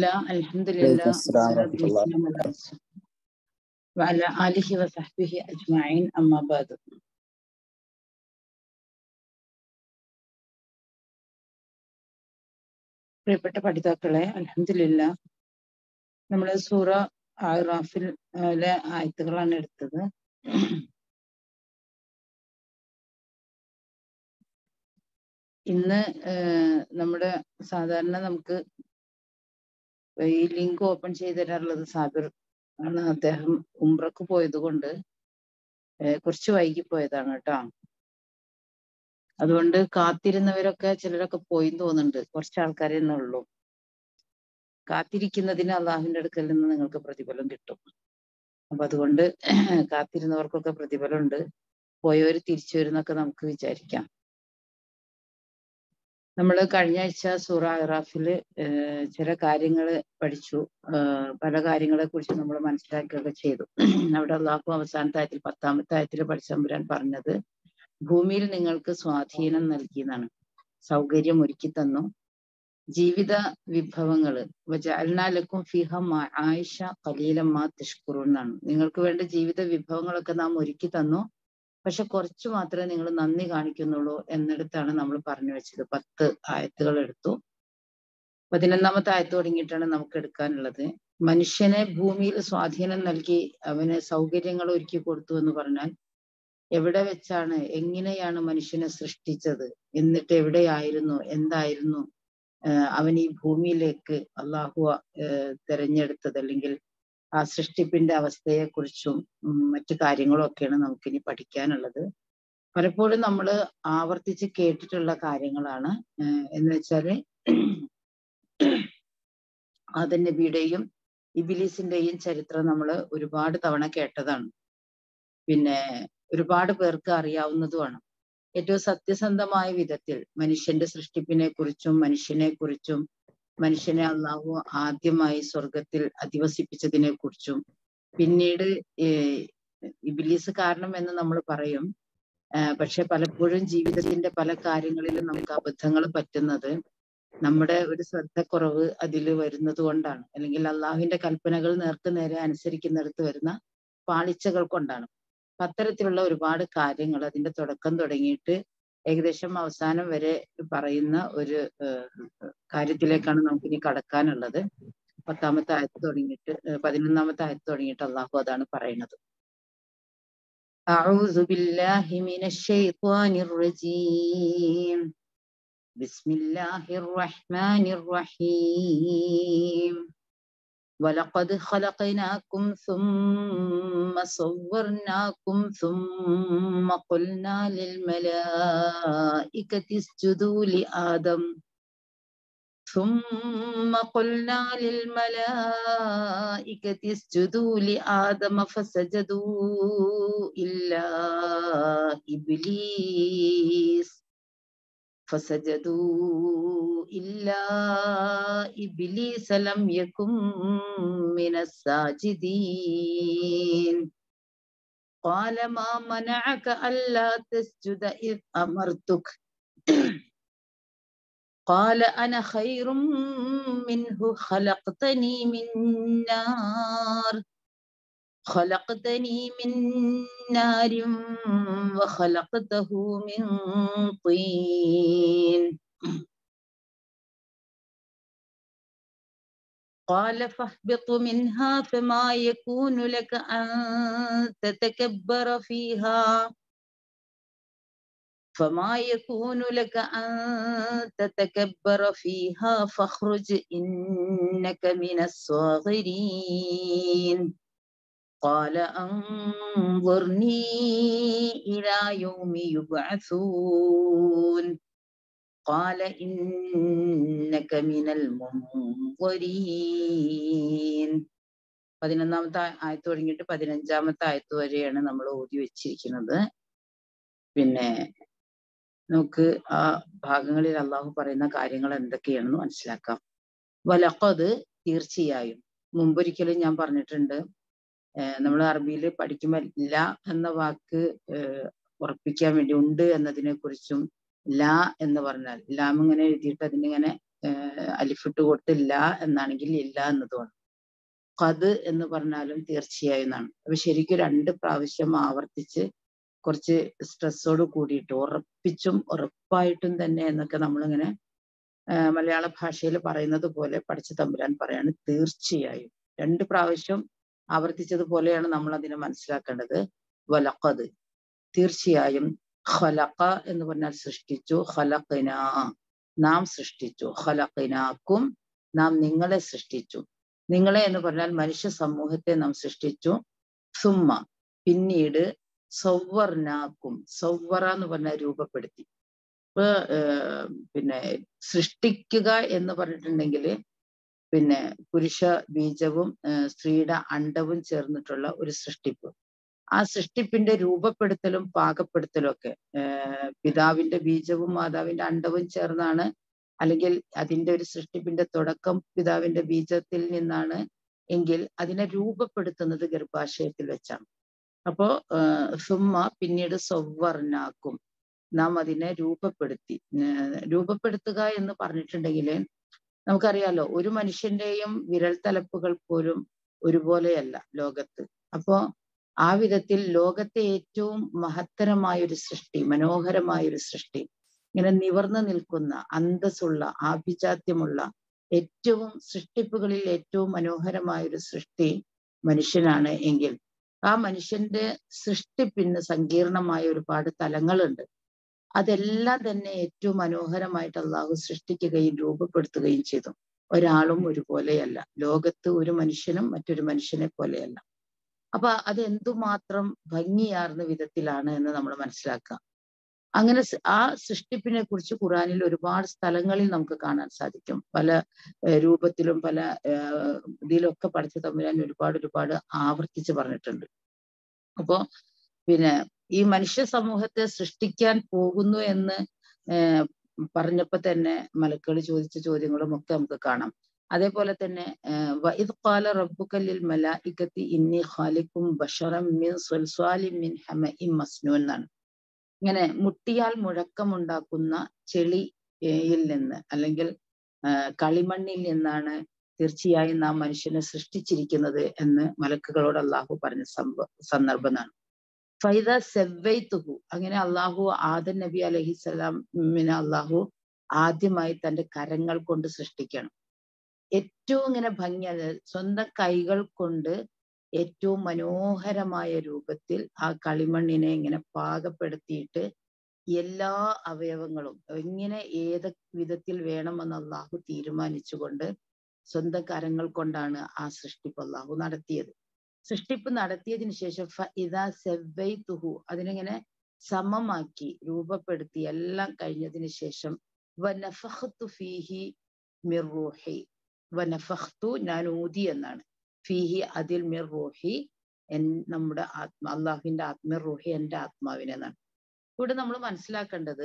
الله الحمد لله السلام والصلاة ورحمة الله. والسلام على رسول الله وعلى آله وصحبه أجمعين أما بعد പ്രിയപ്പെട്ട പഠിതാക്കളെ അൽഹംദുലില്ല നമ്മൾ സൂറ ആറാഫിൽ ആയത്തുകളാണ് എടുത്തത് ഇന്ന് ഏഹ്, നമ്മുടെ സാധാരണ നമുക്ക് ഈ ലിങ്ക് ഓപ്പൺ ചെയ്ത് തരാറുള്ളത് സാബിർ ആണ് അദ്ദേഹം ഉംറക്ക് പോയത് കൊണ്ട് ഏഹ്, കുറച്ച് വൈകി പോയതാണ് കേട്ടോ അതുകൊണ്ട് കാത്തിരുന്നവരൊക്കെ ചിലരൊക്കെ പോയി തോന്നുന്നുണ്ട് കുറച്ച് ആൾക്കാരെ തന്നെ ഉള്ളൂ കാത്തിരിക്കുന്നതിന് അള്ളാഹുവിന്റെ അടുക്കൽ നിന്ന് നിങ്ങൾക്ക് പ്രതിഫലം കിട്ടും അപ്പൊ അതുകൊണ്ട് കാത്തിരുന്നവർക്കൊക്കെ പ്രതിഫലമുണ്ട് പോയവർ തിരിച്ചു വരുന്നൊക്കെ നമുക്ക് വിചാരിക്കാം നമ്മൾ കഴിഞ്ഞ ആഴ്ച സൂറ ഇറാഫില് ചില കാര്യങ്ങൾ പഠിച്ചു ഏഹ് പല കാര്യങ്ങളെ കുറിച്ച് നമ്മൾ മനസ്സിലാക്കുകയൊക്കെ ചെയ്തു അവിടെ അള്ളാഹു അവസാനത്തെ ആയത്തിൽ പത്താമത്തെ ആയത്തിൽ പഠിച്ചമ്പുരാൻ പറഞ്ഞത് ഭൂമിയിൽ നിങ്ങൾക്ക് സ്വാധീനം നൽകിയെന്നാണ് സൗകര്യം ഒരുക്കി തന്നു ജീവിത വിഭവങ്ങള് വജാൽനാലക്കും ഫിഹ ആയിഷ കലീലമ്മ തിഷ്കുറു എന്നാണ് നിങ്ങൾക്ക് വേണ്ട ജീവിത വിഭവങ്ങളൊക്കെ നാം ഒരുക്കി തന്നു പക്ഷെ കുറച്ച് മാത്രമേ നിങ്ങൾ നന്ദി കാണിക്കുന്നുള്ളൂ എന്നിടത്താണ് നമ്മൾ പറഞ്ഞു വെച്ചത് പത്ത് ആയത്തുകൾ എടുത്തു പതിനൊന്നാമത്തെ ആയത്ത് തുടങ്ങിയിട്ടാണ് നമുക്ക് എടുക്കാനുള്ളത് മനുഷ്യനെ ഭൂമിയിൽ സ്വാധീനം നൽകി അവന് സൗകര്യങ്ങൾ ഒരുക്കി കൊടുത്തു എന്ന് പറഞ്ഞാൽ എവിടെ വെച്ചാണ് എങ്ങനെയാണ് മനുഷ്യനെ സൃഷ്ടിച്ചത് എന്നിട്ട് എവിടെയായിരുന്നു എന്തായിരുന്നു ആഹ് അവൻ ഈ ഭൂമിയിലേക്ക് അള്ളാഹു ആഹ് തെരഞ്ഞെടുത്തത് അല്ലെങ്കിൽ ആ സൃഷ്ടിപ്പിന്റെ അവസ്ഥയെക്കുറിച്ചും ഉം മറ്റു കാര്യങ്ങളും ഒക്കെയാണ് നമുക്കിനി പഠിക്കാനുള്ളത് പലപ്പോഴും നമ്മൾ ആവർത്തിച്ച് കേട്ടിട്ടുള്ള കാര്യങ്ങളാണ് ആഹ് എന്ന് വെച്ചാല് ആദൻ നബിയുടെയും ഇബിലീസിന്റെയും ചരിത്രം നമ്മൾ ഒരുപാട് തവണ കേട്ടതാണ് പിന്നെ ഒരുപാട് പേർക്ക് അറിയാവുന്നതുമാണ് ഏറ്റവും സത്യസന്ധമായ വിധത്തിൽ മനുഷ്യന്റെ സൃഷ്ടിപ്പിനെ കുറിച്ചും മനുഷ്യനെ കുറിച്ചും മനുഷ്യനെ അള്ളാഹു ആദ്യമായി സ്വർഗത്തിൽ അധിവസിപ്പിച്ചതിനെ കുറിച്ചും പിന്നീട് ഏഹ് ഇബിലീസ് കാരണം എന്ന് നമ്മൾ പറയും ആഹ് പക്ഷെ പലപ്പോഴും ജീവിതത്തിന്റെ പല കാര്യങ്ങളിലും നമുക്ക് അബദ്ധങ്ങൾ പറ്റുന്നത് നമ്മുടെ ഒരു ശ്രദ്ധക്കുറവ് അതിൽ വരുന്നത് കൊണ്ടാണ് അല്ലെങ്കിൽ അള്ളാഹുവിന്റെ കൽപ്പനകൾ നേർക്ക് നേരെ അനുസരിക്കുന്നിടത്ത് വരുന്ന പാളിച്ചകൾ കൊണ്ടാണ് അപ്പൊ അത്തരത്തിലുള്ള ഒരുപാട് കാര്യങ്ങൾ അതിന്റെ തുടക്കം തുടങ്ങിയിട്ട് ഏകദേശം അവസാനം വരെ പറയുന്ന ഒരു ഏഹ്, കാര്യത്തിലേക്കാണ് നമുക്കിനി കടക്കാനുള്ളത് പത്താമത്തെ ആയത്ത് തുടങ്ങിയിട്ട് ഏഹ്, പതിനൊന്നാമത്തെ ആയത്ത് തുടങ്ങിയിട്ട് അള്ളാഹു അതാണ് പറയുന്നത് أعوذ بالله من الشيطان الرجيم بسم الله الرحمن الرحيم ولقد خلقناكم ثم صورناكم ثم قلنا للملائكة اسجدوا لآدم ثم قلنا للملائكة اسجدوا لآدم فسجدوا إلا إبليس فسجدوا إلا إبليس لم يكن من الساجدين قال ما منعك ألا تسجد إذ أمرتك قال أنا خير منه خلقتني من نار خلقتني من نار وخلقته من طين قال فاهبط منها فما يكون لك أن تتكبر فيها فما يكون لك أن تتكبر فيها فاخرج إنك من الصاغرين قال أنظرني إلى يوم يبعثون قال إنك من المنظرين പതിനൊന്നാമത്തെ ആ- ആയത്ത് തുടങ്ങിയിട്ട് പതിനഞ്ചാമത്തെ ആയത്ത് വരെയാണ് നമ്മൾ ഓതി വെച്ചിരിക്കുന്നത് പിന്നെ നമുക്ക് ആ ഭാഗങ്ങളിൽ അള്ളാഹു പറയുന്ന കാര്യങ്ങൾ എന്തൊക്കെയാണെന്ന് മനസ്സിലാക്കാം വലക്കത് തീർച്ചയായും മുമ്പൊരിക്കലും ഞാൻ പറഞ്ഞിട്ടുണ്ട് നമ്മൾ അറബിയിൽ പഠിക്കുമ്പോൾ ല എന്ന വാക്ക് ഏഹ് ഉറപ്പിക്കാൻ വേണ്ടി ഉണ്ട് എന്നതിനെ കുറിച്ചും ല എന്ന് പറഞ്ഞാൽ ലാം ഇങ്ങനെ എഴുതിയിട്ട് അതിനിങ്ങനെ അലിഫിട്ട് കൊടുത്തില്ല എന്നാണെങ്കിൽ ഇല്ല എന്നതുകൊണ്ട് കത് എന്ന് പറഞ്ഞാലും തീർച്ചയായും എന്നാണ് അപ്പൊ ശരിക്കും രണ്ട് പ്രാവശ്യം ആവർത്തിച്ച് കുറച്ച് സ്ട്രെസ്സോട് കൂടിയിട്ട് ഉറപ്പിച്ചും ഉറപ്പായിട്ടും തന്നെ എന്നൊക്കെ നമ്മളിങ്ങനെ മലയാള ഭാഷയിൽ പറയുന്നത് പോലെ പഠിച്ച തമ്പുരാൻ പറയാണ് തീർച്ചയായും രണ്ട് പ്രാവശ്യം ആവർത്തിച്ചതുപോലെയാണ് നമ്മൾ അതിനെ മനസ്സിലാക്കേണ്ടത് വലക്കത് തീർച്ചയായും ഖലഖ എന്ന് പറഞ്ഞാൽ സൃഷ്ടിച്ചു ഖലഖിന നാം സൃഷ്ടിച്ചു ഖലഖിനാക്കും നാം നിങ്ങളെ സൃഷ്ടിച്ചു നിങ്ങളെ എന്ന് പറഞ്ഞാൽ മനുഷ്യ സമൂഹത്തെ നാം സൃഷ്ടിച്ചു സുമ്മ പിന്നീട് സൗവർനാക്കും സൗവറ എന്ന് പറഞ്ഞാൽ രൂപപ്പെടുത്തി ഇപ്പൊ പിന്നെ സൃഷ്ടിക്കുക എന്ന് പറഞ്ഞിട്ടുണ്ടെങ്കിൽ പിന്നെ പുരുഷ ബീജവും സ്ത്രീയുടെ അണ്ടവും ചേർന്നിട്ടുള്ള ഒരു സൃഷ്ടിപ്പ് ആ സൃഷ്ടിപ്പിന്റെ രൂപപ്പെടുത്തലും പാകപ്പെടുത്തലും ഒക്കെ പിതാവിന്റെ ബീജവും മാതാവിന്റെ അണ്ടവും ചേർന്നാണ് അല്ലെങ്കിൽ അതിന്റെ ഒരു സൃഷ്ടിപ്പിന്റെ തുടക്കം പിതാവിന്റെ ബീജത്തിൽ നിന്നാണ് എങ്കിൽ അതിനെ രൂപപ്പെടുത്തുന്നത് ഗർഭാശയത്തിൽ വെച്ചാണ് അപ്പോ സുമ്മ പിന്നീട് സൗവർണാക്കും നാം അതിനെ രൂപപ്പെടുത്തി രൂപപ്പെടുത്തുക എന്ന് പറഞ്ഞിട്ടുണ്ടെങ്കിൽ നമുക്കറിയാലോ ഒരു മനുഷ്യന്റെയും വിരൽ തലപ്പുകൾ പോലും ഒരുപോലെയല്ല ലോകത്ത് അപ്പോ ആ വിധത്തിൽ ലോകത്തെ ഏറ്റവും മഹത്തരമായ ഒരു സൃഷ്ടി മനോഹരമായ ഒരു സൃഷ്ടി ഇങ്ങനെ നിവർന്നു നിൽക്കുന്ന അന്തസ്സുള്ള ആഭിജാത്യമുള്ള ഏറ്റവും സൃഷ്ടിപ്പുകളിൽ ഏറ്റവും മനോഹരമായ ഒരു സൃഷ്ടി മനുഷ്യനാണ് എങ്കിൽ ആ മനുഷ്യന്റെ സൃഷ്ടിപ്പിന് സങ്കീർണമായ ഒരുപാട് തലങ്ങളുണ്ട് അതെല്ലാം തന്നെ ഏറ്റവും മനോഹരമായിട്ട് അള്ളാഹു സൃഷ്ടിക്കുകയും രൂപപ്പെടുത്തുകയും ചെയ്തു ഒരാളും ഒരുപോലെയല്ല ലോകത്ത് ഒരു മനുഷ്യനും മറ്റൊരു മനുഷ്യനെ പോലെയല്ല അപ്പൊ അത് എന്തുമാത്രം ഭംഗിയാർന്ന വിധത്തിലാണ് എന്ന് നമ്മൾ മനസ്സിലാക്കുക അങ്ങനെ ആ സൃഷ്ടിപ്പിനെ കുറിച്ച് ഖുറാനിൽ ഒരുപാട് സ്ഥലങ്ങളിൽ നമുക്ക് കാണാൻ സാധിക്കും പല രൂപത്തിലും പല ഇതിലൊക്കെ പഠിച്ച തമ്പുരാൻ ഒരുപാട് ഒരുപാട് ആവർത്തിച്ച് പറഞ്ഞിട്ടുണ്ട് അപ്പോ പിന്നെ ഈ മനുഷ്യ സമൂഹത്തെ സൃഷ്ടിക്കാൻ പോകുന്നു എന്ന് പറഞ്ഞപ്പോ തന്നെ മലക്കൾ ചോദിച്ച ചോദ്യങ്ങളും ഒക്കെ നമുക്ക് കാണാം അതേപോലെ തന്നെ വഇദ് ഖാല റബ്ബുക്കല്ലിൽ മലായിക്കത്തി ഇന്നി ഖാലിക്കും ബഷറം മിൻ സുൽസ്വാലിൻ മിൻ ഹമഇൻ മസ്നൂൻ എന്നാണ് ഇങ്ങനെ മുട്ടിയാൽ മുഴക്കമുണ്ടാക്കുന്ന ചെളിയിൽ നിന്ന് അല്ലെങ്കിൽ കളിമണ്ണിൽ നിന്നാണ് തീർച്ചയായും നാം മനുഷ്യനെ സൃഷ്ടിച്ചിരിക്കുന്നത് എന്ന് മലക്കുകളോട് അള്ളാഹു പറഞ്ഞ സംഭവ സന്ദർഭമാണ് ഫൈദ സെവ്വൈത്തുഹു അങ്ങനെ അള്ളാഹു ആദൻ നബി അലഹിസ്സലാമിനെ അള്ളാഹു ആദ്യമായി തന്റെ കരങ്ങൾ കൊണ്ട് സൃഷ്ടിക്കണം ഏറ്റവും ഇങ്ങനെ ഭംഗി സ്വന്തം കൈകൾ കൊണ്ട് ഏറ്റവും മനോഹരമായ രൂപത്തിൽ ആ കളിമണ്ണിനെ ഇങ്ങനെ പാകപ്പെടുത്തിയിട്ട് എല്ലാ അവയവങ്ങളും എങ്ങനെ ഏത് വിധത്തിൽ വേണമെന്ന് അള്ളാഹു തീരുമാനിച്ചുകൊണ്ട് സ്വന്തം കരങ്ങൾ കൊണ്ടാണ് ആ സൃഷ്ടിപ്പ് അള്ളാഹു നടത്തിയത് സൃഷ്ടിപ്പ് നടത്തിയതിനു ശേഷം ഇതാ സെവ്വൈ തുഹു അതിനെങ്ങനെ സമമാക്കി രൂപപ്പെടുത്തി എല്ലാം കഴിഞ്ഞതിന് ശേഷം വനഫഹത്തു ഫീഹി മിർറൂഹി വനഫഹ്തു ഞാൻ ഊതി എന്നാണ് ഫീഹി അതിൽ മിർ റൂഹി എൻ നമ്മുടെ ആത്മ അള്ളാഹുവിന്റെ ആത്മിർ റൂഹി എന്റെ ആത്മാവിനെ എന്നാണ് ഇവിടെ നമ്മൾ മനസ്സിലാക്കേണ്ടത്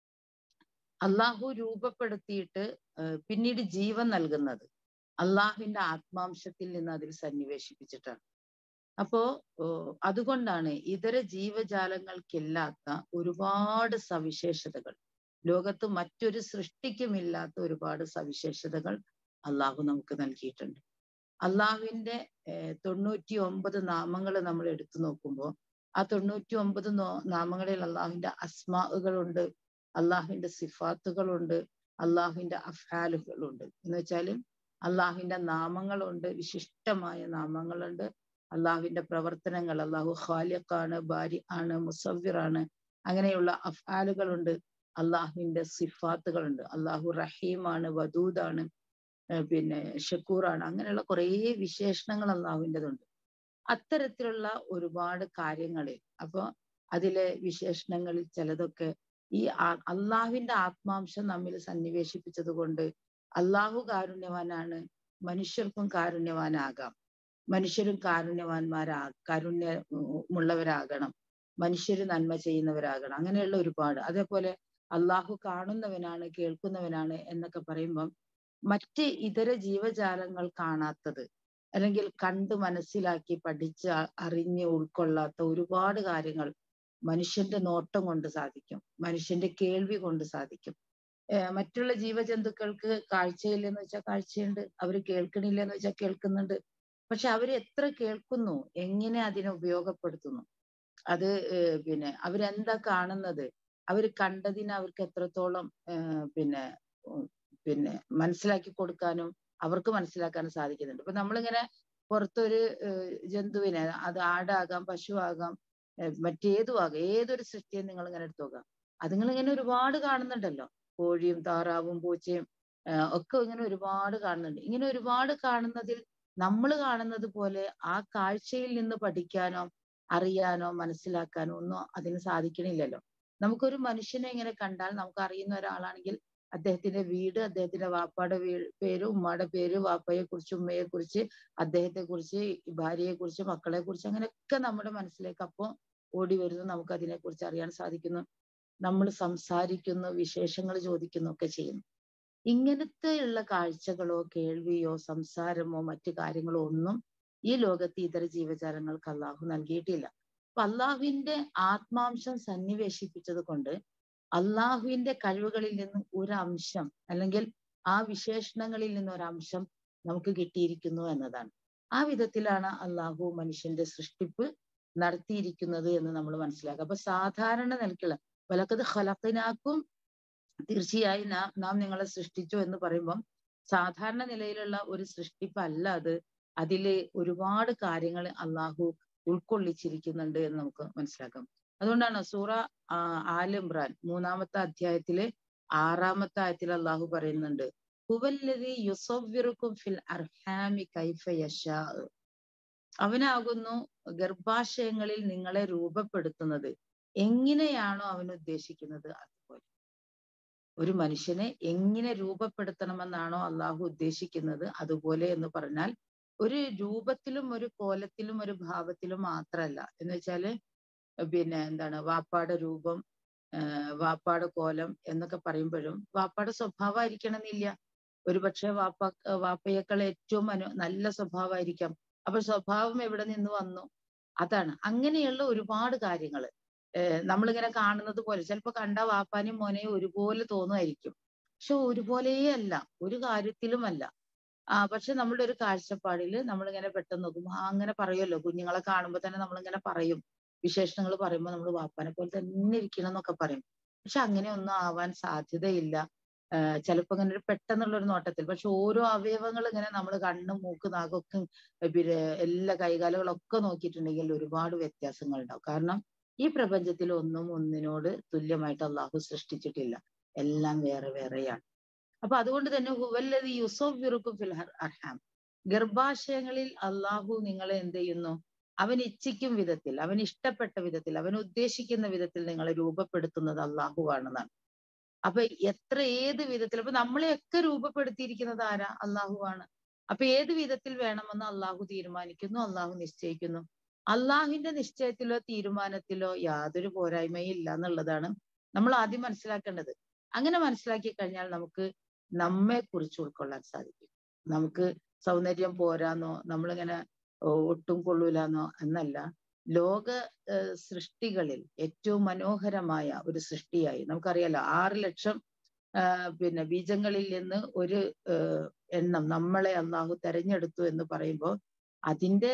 അള്ളാഹു രൂപപ്പെടുത്തിയിട്ട് പിന്നീട് ജീവൻ നൽകുന്നത് അള്ളാഹുവിന്റെ ആത്മാംശത്തിൽ നിന്ന് അതിൽ സന്നിവേശിപ്പിച്ചിട്ടാണ് അപ്പോ അതുകൊണ്ടാണ് ഇതര ജീവജാലങ്ങൾക്കില്ലാത്ത ഒരുപാട് സവിശേഷതകൾ ലോകത്ത് മറ്റൊരു സൃഷ്ടിക്കുമില്ലാത്ത ഒരുപാട് സവിശേഷതകൾ അള്ളാഹു നമുക്ക് നൽകിയിട്ടുണ്ട് അള്ളാഹുവിന്റെ തൊണ്ണൂറ്റി ഒമ്പത് നാമങ്ങൾ നമ്മൾ എടുത്തു നോക്കുമ്പോൾ ആ തൊണ്ണൂറ്റി ഒമ്പത് നാമങ്ങളിൽ അള്ളാഹുവിന്റെ അസ്മാകളുണ്ട് അള്ളാഹുവിന്റെ സിഫാത്തുകളുണ്ട് അള്ളാഹുവിന്റെ അഫാലുകളുണ്ട് എന്ന് വെച്ചാൽ അള്ളാഹുവിന്റെ നാമങ്ങളുണ്ട് വിശിഷ്ടമായ നാമങ്ങളുണ്ട് അള്ളാഹുവിന്റെ പ്രവർത്തനങ്ങൾ അള്ളാഹു ഖാലിഖാണ് ബാരി ആണ് മുസവ്വിറാണ് അങ്ങനെയുള്ള അഫാലുകളുണ്ട് അള്ളാഹുവിന്റെ സിഫാത്തുകളുണ്ട് അള്ളാഹു റഹീമാണ് വദൂദാണ് പിന്നെ ഷക്കൂറാണ് അങ്ങനെയുള്ള കുറേ വിശേഷണങ്ങൾ അള്ളാഹുവിൻ്റെതുണ്ട് അത്തരത്തിലുള്ള ഒരുപാട് കാര്യങ്ങളിൽ അപ്പൊ അതിലെ വിശേഷണങ്ങളിൽ ചിലതൊക്കെ ഈ അള്ളാഹുവിന്റെ ആത്മാംശം നമ്മിൽ സന്നിവേശിപ്പിച്ചത് കൊണ്ട് അള്ളാഹു കാരുണ്യവാനാണ് മനുഷ്യർക്കും കാരുണ്യവാനാകാം മനുഷ്യരും കാരുണ്യവാന്മാരാ കാരുണ്യമുള്ളവരാകണം മനുഷ്യര് നന്മ ചെയ്യുന്നവരാകണം അങ്ങനെയുള്ള ഒരുപാട് അതേപോലെ അള്ളാഹു കാണുന്നവനാണ് കേൾക്കുന്നവനാണ് എന്നൊക്കെ പറയുമ്പം മറ്റ് ഇതര ജീവജാലങ്ങൾ കാണാത്തത് അല്ലെങ്കിൽ കണ്ട് മനസ്സിലാക്കി പഠിച്ച് അറിഞ്ഞ് ഉൾക്കൊള്ളാത്ത ഒരുപാട് കാര്യങ്ങൾ മനുഷ്യന്റെ നോട്ടം കൊണ്ട് സാധിക്കും മനുഷ്യന്റെ കേൾവി കൊണ്ട് സാധിക്കും ഏഹ് മറ്റുള്ള ജീവജന്തുക്കൾക്ക് കാഴ്ചയില്ലെന്ന് വെച്ചാൽ കാഴ്ചയുണ്ട് അവർ കേൾക്കണില്ലെന്ന് വെച്ചാൽ കേൾക്കുന്നുണ്ട് പക്ഷെ അവർ എത്ര കേൾക്കുന്നു എങ്ങനെ അതിനെ ഉപയോഗപ്പെടുത്തുന്നു അത് ഏഹ് പിന്നെ അവരെന്താ കാണുന്നത് അവർ കണ്ടതിന് അവർക്ക് എത്രത്തോളം ഏഹ് പിന്നെ ഉം പിന്നെ മനസ്സിലാക്കി കൊടുക്കാനും അവർക്ക് മനസ്സിലാക്കാനും സാധിക്കുന്നുണ്ട് ഇപ്പൊ നമ്മളിങ്ങനെ പുറത്തൊരു ഏഹ് ജന്തുവിനെ അത് ആടാകാം പശുവാകാം ഏഹ് മറ്റേതും ആകാം ഏതൊരു സൃഷ്ടിയെ നിങ്ങൾ ഇങ്ങനെ എടുത്തു നോക്കാം അതുങ്ങൾ ഇങ്ങനെ ഒരുപാട് കാണുന്നുണ്ടല്ലോ കോഴിയും താറാവും പൂച്ചയും ആഹ് ഒക്കെ ഇങ്ങനെ ഒരുപാട് കാണുന്നുണ്ട് ഇങ്ങനെ ഒരുപാട് കാണുന്നതിൽ നമ്മൾ കാണുന്നത് പോലെ ആ കാഴ്ചയിൽ നിന്ന് പഠിക്കാനോ അറിയാനോ മനസ്സിലാക്കാനോ ഒന്നും അതിന് സാധിക്കണില്ലല്ലോ നമുക്കൊരു മനുഷ്യനെ ഇങ്ങനെ കണ്ടാൽ നമുക്ക് അറിയുന്ന ഒരാളാണെങ്കിൽ അദ്ദേഹത്തിന്റെ വീട് അദ്ദേഹത്തിന്റെ വാപ്പയുടെ വീ പേര് ഉമ്മയുടെ പേര് വാപ്പയെ കുറിച്ച് ഉമ്മയെ കുറിച്ച് അദ്ദേഹത്തെ കുറിച്ച് ഭാര്യയെ കുറിച്ച് മക്കളെ കുറിച്ച് അങ്ങനെയൊക്കെ നമ്മുടെ മനസ്സിലേക്ക് അപ്പോൾ ഓടി വരുന്നു നമുക്ക് അതിനെ കുറിച്ച് അറിയാൻ സാധിക്കുന്നു നമ്മൾ സംസാരിക്കുന്നു വിശേഷങ്ങൾ ചോദിക്കുന്നു ഒക്കെ ചെയ്യുന്നു ഇങ്ങനത്തെയുള്ള കാഴ്ചകളോ കേൾവിയോ സംസാരമോ മറ്റു കാര്യങ്ങളോ ഒന്നും ഈ ലോകത്ത് ഇതര ജീവജാലങ്ങൾക്ക് അള്ളാഹു നൽകിയിട്ടില്ല അപ്പൊ അള്ളാഹുവിന്റെ ആത്മാംശം സന്നിവേശിപ്പിച്ചത് കൊണ്ട് അള്ളാഹുവിന്റെ കഴിവുകളിൽ നിന്ന് ഒരു അംശം അല്ലെങ്കിൽ ആ വിശേഷണങ്ങളിൽ നിന്ന് ഒരു അംശം നമുക്ക് കിട്ടിയിരിക്കുന്നു എന്നതാണ് ആ വിധത്തിലാണ് അള്ളാഹു മനുഷ്യന്റെ സൃഷ്ടിപ്പ് നടത്തിയിരിക്കുന്നത് എന്ന് നമ്മൾ മനസ്സിലാക്കുക അപ്പൊ സാധാരണ നിലക്കുള്ള വലക്കത് ഹലക്കിനാക്കും തീർച്ചയായും നാം നാം നിങ്ങളെ സൃഷ്ടിച്ചു എന്ന് പറയുമ്പം സാധാരണ നിലയിലുള്ള ഒരു സൃഷ്ടിപ്പല്ല അത് അതില് ഒരുപാട് കാര്യങ്ങൾ അള്ളാഹു ഉൾക്കൊള്ളിച്ചിരിക്കുന്നുണ്ട് എന്ന് നമുക്ക് മനസ്സിലാക്കാം അതുകൊണ്ടാണ് സൂറ ആലിമ്രാൻ മൂന്നാമത്തെ അധ്യായത്തിലെ ആറാമത്തെ ആയത്തിൽ അള്ളാഹു പറയുന്നുണ്ട് ഹുവല്ലതി യുസവ്വിറുക്കും ഫിൽ അർഹാമി കൈഫ യശാ അവനാകുന്നു ഗർഭാശയങ്ങളിൽ നിങ്ങളെ രൂപപ്പെടുത്തുന്നത് എങ്ങനെയാണോ അവൻ ഉദ്ദേശിക്കുന്നത് അതുപോലെ ഒരു മനുഷ്യനെ എങ്ങനെ രൂപപ്പെടുത്തണമെന്നാണോ അള്ളാഹു ഉദ്ദേശിക്കുന്നത് അതുപോലെ എന്ന് പറഞ്ഞാൽ ഒരു രൂപത്തിലും ഒരു കോലത്തിലും ഒരു ഭാവത്തിലും മാത്രമല്ല എന്ന് വെച്ചാല് പിന്നെ എന്താണ് വാപ്പാടെ രൂപം വാപ്പാടെ കോലം എന്നൊക്കെ പറയുമ്പോഴും വാപ്പാടെ സ്വഭാവമായിരിക്കണമെന്നില്ല ഒരു പക്ഷെ വാപ്പ വാപ്പയേക്കാൾ ഏറ്റവും അനു നല്ല സ്വഭാവമായിരിക്കാം അപ്പൊ സ്വഭാവം എവിടെ നിന്ന് വന്നു അതാണ് അങ്ങനെയുള്ള ഒരുപാട് കാര്യങ്ങൾ നമ്മളിങ്ങനെ കാണുന്നത് പോലെ ചിലപ്പോ കണ്ട വാപ്പാനും മോനെയും ഒരുപോലെ തോന്നുമായിരിക്കും പക്ഷെ ഒരുപോലെയേ അല്ല ഒരു കാര്യത്തിലുമല്ല ആ പക്ഷെ നമ്മുടെ ഒരു കാഴ്ചപ്പാടിൽ നമ്മളിങ്ങനെ പെട്ടെന്ന് നോക്കും ആ അങ്ങനെ പറയുമല്ലോ കുഞ്ഞുങ്ങളെ കാണുമ്പോൾ തന്നെ നമ്മളിങ്ങനെ പറയും വിശേഷണങ്ങൾ പറയുമ്പോൾ നമ്മൾ വാപ്പാനെ പോലെ തന്നെ ഇരിക്കണം എന്നൊക്കെ പറയും പക്ഷെ അങ്ങനെ ഒന്നും ആവാൻ സാധ്യതയില്ല ചിലപ്പോ ഇങ്ങനെ ഒരു പെട്ടെന്നുള്ള ഒരു നോട്ടത്തിൽ പക്ഷെ ഓരോ അവയവങ്ങൾ ഇങ്ങനെ നമ്മൾ കണ്ണ് മൂക്ക് നാകൊക്കെ പിന്നെ എല്ലാ കൈകാലുകളൊക്കെ നോക്കിയിട്ടുണ്ടെങ്കിൽ ഒരുപാട് വ്യത്യാസങ്ങൾ ഉണ്ടാവും കാരണം ഈ പ്രപഞ്ചത്തിൽ ഒന്നും ഒന്നിനോട് തുല്യമായിട്ട് അള്ളാഹു സൃഷ്ടിച്ചിട്ടില്ല എല്ലാം വേറെ വേറെയാണ് അപ്പൊ അതുകൊണ്ട് തന്നെ ഹുവല്ലതി യുസോഫിറുക്കും ഫിൽ അർഹാം ഗർഭാശയങ്ങളിൽ അള്ളാഹു നിങ്ങളെ എന്ത് ചെയ്യുന്നു അവൻ ഇച്ഛിക്കും വിധത്തിൽ അവൻ ഇഷ്ടപ്പെട്ട വിധത്തിൽ അവൻ ഉദ്ദേശിക്കുന്ന വിധത്തിൽ നിങ്ങളെ രൂപപ്പെടുത്തുന്നത് അള്ളാഹു ആണെന്നാണ് അപ്പൊ എത്ര ഏത് വിധത്തിൽ അപ്പൊ നമ്മളെയൊക്കെ രൂപപ്പെടുത്തിയിരിക്കുന്നത് ആരാ അള്ളാഹു ആണ് അപ്പൊ ഏത് വിധത്തിൽ വേണമെന്ന് അള്ളാഹു തീരുമാനിക്കുന്നു അള്ളാഹു നിശ്ചയിക്കുന്നു അള്ളാഹുവിന്റെ നിശ്ചയത്തിലോ തീരുമാനത്തിലോ യാതൊരു പോരായ്മയും ഇല്ല എന്നുള്ളതാണ് നമ്മൾ ആദ്യം മനസ്സിലാക്കേണ്ടത് അങ്ങനെ മനസ്സിലാക്കി കഴിഞ്ഞാൽ നമുക്ക് നമ്മെ കുറിച്ച് ഉൾക്കൊള്ളാൻ സാധിക്കും നമുക്ക് സൗന്ദര്യം പോരാന്നോ നമ്മളിങ്ങനെ ഒട്ടും കൊള്ളൂലെന്നോ എന്നല്ല ലോക സൃഷ്ടികളിൽ ഏറ്റവും മനോഹരമായ ഒരു സൃഷ്ടിയായി നമുക്കറിയാലോ ആറ് ലക്ഷം പിന്നെ ബീജങ്ങളിൽ നിന്ന് ഒരു എണ്ണം നമ്മളെ അള്ളാഹു തെരഞ്ഞെടുത്തു എന്ന് പറയുമ്പോൾ അതിന്റെ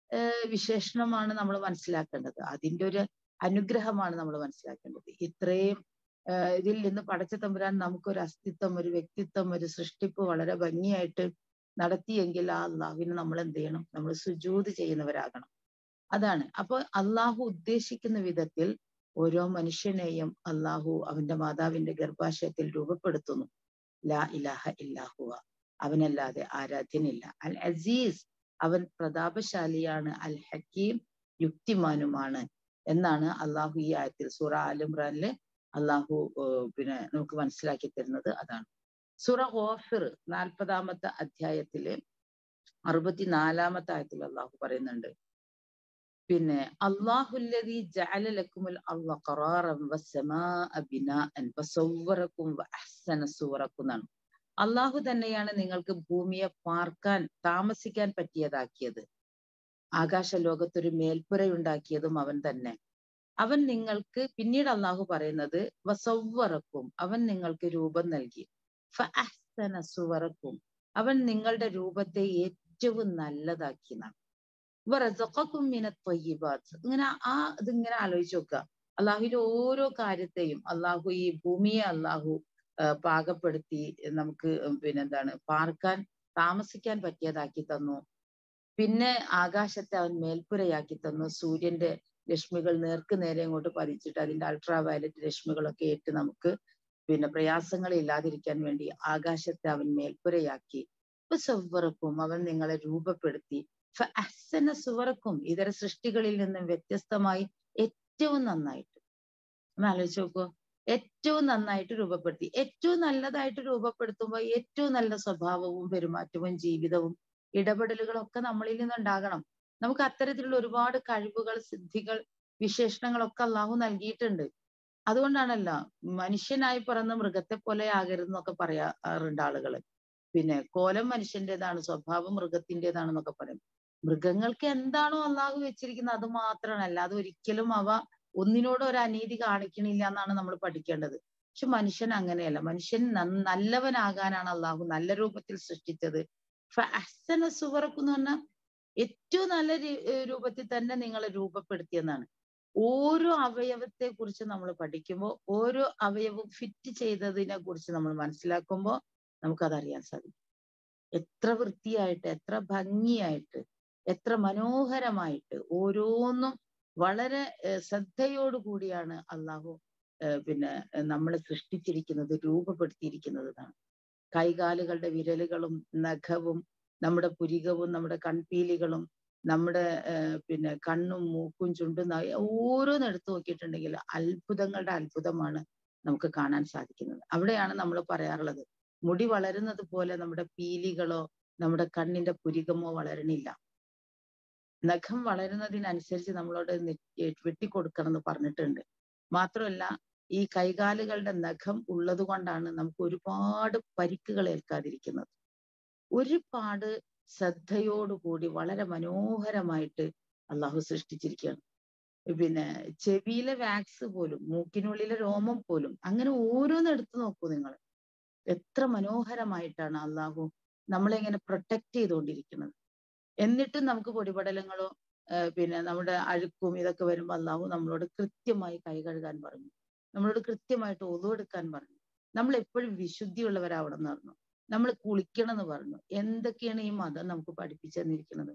വിശേഷണമാണ് നമ്മൾ മനസ്സിലാക്കേണ്ടത് അതിന്റെ ഒരു അനുഗ്രഹമാണ് നമ്മൾ മനസ്സിലാക്കേണ്ടത് ഇത്രയും ഇതിൽ നിന്ന് പടച്ച തമ്പുരാൻ നമുക്കൊരു അസ്തിത്വം ഒരു വ്യക്തിത്വം ഒരു സൃഷ്ടിപ്പ് വളരെ ഭംഗിയായിട്ട് നടത്തിയെങ്കിൽ ആ അള്ളാഹുവിന് നമ്മൾ എന്ത് ചെയ്യണം നമ്മൾ സുജൂത് ചെയ്യുന്നവരാകണം അതാണ് അപ്പൊ അള്ളാഹു ഉദ്ദേശിക്കുന്ന വിധത്തിൽ ഓരോ മനുഷ്യനെയും അള്ളാഹു അവന്റെ മാതാവിന്റെ ഗർഭാശയത്തിൽ രൂപപ്പെടുത്തുന്നു ലാ ഇലാഹ ഇല്ലാഹുവ അവനല്ലാതെ ആരാധ്യനില്ല അൽ അസീസ് അവൻ പ്രതാപശാലിയാണ് അൽ ഹക്കീം യുക്തിമാനുമാണ് എന്നാണ് അള്ളാഹു ഈ ആയത്തിൽ സൂറ ആലിമ്രാനില് അള്ളാഹു പിന്നെ നമുക്ക് മനസ്സിലാക്കി തരുന്നത് അതാണ് സൂറ ഓഫിർ നാൽപ്പതാമത്തെ അധ്യായത്തില് അറുപത്തിനാലാമത്തെ ആയത്തിൽ അള്ളാഹു പറയുന്നുണ്ട് പിന്നെ അള്ളാഹുല്ലതി ജഅലലക്കുമുൽ അർള ഖറാറൻ വസ്സമാഅ ബിനാഅൻ വസവ്വറക്കും വഅഹ്സന സൂറക്കും എന്നാണ് അള്ളാഹു തന്നെയാണ് നിങ്ങൾക്ക് ഭൂമിയെ പാർക്കാൻ താമസിക്കാൻ പറ്റിയതാക്കിയത് ആകാശ ലോകത്തൊരു മേൽപ്പുരയുണ്ടാക്കിയതും അവൻ തന്നെ അവൻ നിങ്ങൾക്ക് പിന്നീട് അള്ളാഹു പറയുന്നത് വസവ്വറക്കും അവൻ നിങ്ങൾക്ക് രൂപം നൽകി ഫഅഹ്സന സുവറക്കും അവൻ നിങ്ങളുടെ രൂപത്തെ ഏറ്റവും നല്ലതാക്കി എന്നാണ് വറസഖക്കും മിനത് ത്വയ്യിബാത്ത് ഇങ്ങനെ ആ ഇതിങ്ങനെ ആലോചിച്ച് നോക്കുക അള്ളാഹുവിന്റെ ഓരോ കാര്യത്തെയും അള്ളാഹു ഈ ഭൂമിയെ അള്ളാഹു ആ, പാകപ്പെടുത്തി നമുക്ക് പിന്നെന്താണ് പാർക്കാൻ താമസിക്കാൻ പറ്റിയതാക്കി തന്നു പിന്നെ ആകാശത്തെ അവൻ മേൽപ്പുരയാക്കി തന്നു സൂര്യന്റെ രശ്മികൾ നേർക്ക് നേരെ അങ്ങോട്ട് പതിച്ചിട്ട് അതിന്റെ അൾട്രാ വയലറ്റ് രശ്മികളൊക്കെ ഏറ്റ് നമുക്ക് പിന്നെ പ്രയാസങ്ങൾ ഇല്ലാതിരിക്കാൻ വേണ്ടി ആകാശത്തെ അവൻ മേൽപ്പുരയാക്കി സുവറക്കും അവൻ നിങ്ങളെ രൂപപ്പെടുത്തി അഹ്സന സുവറക്കും ഇതര സൃഷ്ടികളിൽ നിന്നും വ്യത്യസ്തമായി ഏറ്റവും നന്നായിട്ട് ഒന്ന് ആലോചിച്ച് നോക്കൂ ഏറ്റവും നന്നായിട്ട് രൂപപ്പെടുത്തി ഏറ്റവും നല്ലതായിട്ട് രൂപപ്പെടുത്തുമ്പോൾ ഏറ്റവും നല്ല സ്വഭാവവും പെരുമാറ്റവും ജീവിതവും ഇടപെടലുകളും ഒക്കെ നമ്മളിൽ നിന്നുണ്ടാകണം നമുക്ക് അത്തരത്തിലുള്ള ഒരുപാട് കഴിവുകൾ സിദ്ധികൾ വിശേഷണങ്ങളൊക്കെ അള്ളാഹു നൽകിയിട്ടുണ്ട് അതുകൊണ്ടാണല്ലോ മനുഷ്യനായി പിറന്ന മൃഗത്തെ പോലെ ആകരുതെന്നൊക്കെ പറയാറുണ്ട് ആളുകൾ പിന്നെ കോലം മനുഷ്യന്റേതാണ് സ്വഭാവം മൃഗത്തിൻ്റെതാണെന്നൊക്കെ പറയും മൃഗങ്ങൾക്ക് എന്താണോ അള്ളാഹു വെച്ചിരിക്കുന്നത് അത് മാത്രമാണ് അല്ലാതെ ഒരിക്കലും അവ ഒന്നിനോട് ഒരു അനീതി കാണിക്കണില്ല എന്നാണ് നമ്മൾ പഠിക്കേണ്ടത് പക്ഷെ മനുഷ്യൻ അങ്ങനെയല്ല മനുഷ്യൻ നന്ന- നല്ലവനാകാനാണ് അള്ളാഹു നല്ല രൂപത്തിൽ സൃഷ്ടിച്ചത് അഹ്സന സുവറക്ക് എന്ന് പറഞ്ഞാൽ ഏറ്റവും നല്ല രീ- ഏർ രൂപത്തിൽ തന്നെ നിങ്ങളെ രൂപപ്പെടുത്തിയെന്നാണ് ഓരോ അവയവത്തെ കുറിച്ച് നമ്മൾ പഠിക്കുമ്പോൾ ഓരോ അവയവം ഫിറ്റ് ചെയ്തതിനെ കുറിച്ച് നമ്മൾ മനസ്സിലാക്കുമ്പോൾ നമുക്കതറിയാൻ സാധിക്കും എത്ര വൃത്തിയായിട്ട് എത്ര ഭംഗിയായിട്ട് എത്ര മനോഹരമായിട്ട് ഓരോന്നും വളരെ ഏർ ശ്രദ്ധയോടുകൂടിയാണ് അള്ളാഹു ഏർ പിന്നെ ഏർ നമ്മളെ സൃഷ്ടിച്ചിരിക്കുന്നത് രൂപപ്പെടുത്തിയിരിക്കുന്നത് എന്നാണ് കൈകാലുകളുടെ വിരലുകളും നഖവും നമ്മുടെ പുരികവും നമ്മുടെ കൺപീലികളും നമ്മുടെ ഏർ പിന്നെ കണ്ണും മൂക്കും ചുണ്ടും നായി ഓരോന്ന് എടുത്തു നോക്കിയിട്ടുണ്ടെങ്കിൽ അത്ഭുതങ്ങളുടെ അത്ഭുതമാണ് നമുക്ക് കാണാൻ സാധിക്കുന്നത് അവിടെയാണ് നമ്മൾ പറയാറുള്ളത് മുടി വളരുന്നത് പോലെ നമ്മുടെ പീലികളോ നമ്മുടെ കണ്ണിന്റെ പുരികമോ വളരണില്ല നഖം വളരുന്നതിനനുസരിച്ച് നമ്മളോട് നെ- വെട്ടിക്കൊടുക്കണം എന്ന് പറഞ്ഞിട്ടുണ്ട് മാത്രമല്ല ഈ കൈകാലുകളുടെ നഖം ഉള്ളത് കൊണ്ടാണ് നമുക്ക് ഒരുപാട് പരിക്കുകൾ ഏൽക്കാതിരിക്കുന്നത് ഒരുപാട് ശ്രദ്ധയോടുകൂടി വളരെ മനോഹരമായിട്ട് അള്ളാഹു സൃഷ്ടിച്ചിരിക്കുകയാണ് പിന്നെ ചെവിയിലെ വാക്സ് പോലും മൂക്കിനുള്ളിലെ രോമം പോലും അങ്ങനെ ഓരോന്ന് എടുത്തു നോക്കൂ നിങ്ങൾ എത്ര മനോഹരമായിട്ടാണ് അള്ളാഹു നമ്മളെ ഇങ്ങനെ പ്രൊട്ടക്ട് ചെയ്തുകൊണ്ടിരിക്കുന്നത് എന്നിട്ടും നമുക്ക് പൊടിപടലങ്ങളോ ഏർ പിന്നെ നമ്മുടെ അഴുക്കും ഇതൊക്കെ വരുമ്പോൾ അള്ളാഹു നമ്മളോട് കൃത്യമായി കൈ കഴുകാൻ പറഞ്ഞു നമ്മളോട് കൃത്യമായിട്ട് ഒതുവെടുക്കാൻ പറഞ്ഞു നമ്മൾ എപ്പോഴും വിശുദ്ധിയുള്ളവരാവണം എന്ന് പറഞ്ഞു നമ്മൾ കുളിക്കണം എന്ന് പറഞ്ഞു എന്തൊക്കെയാണ് ഈ മതം നമുക്ക് പഠിപ്പിച്ചു തന്നിരിക്കുന്നത്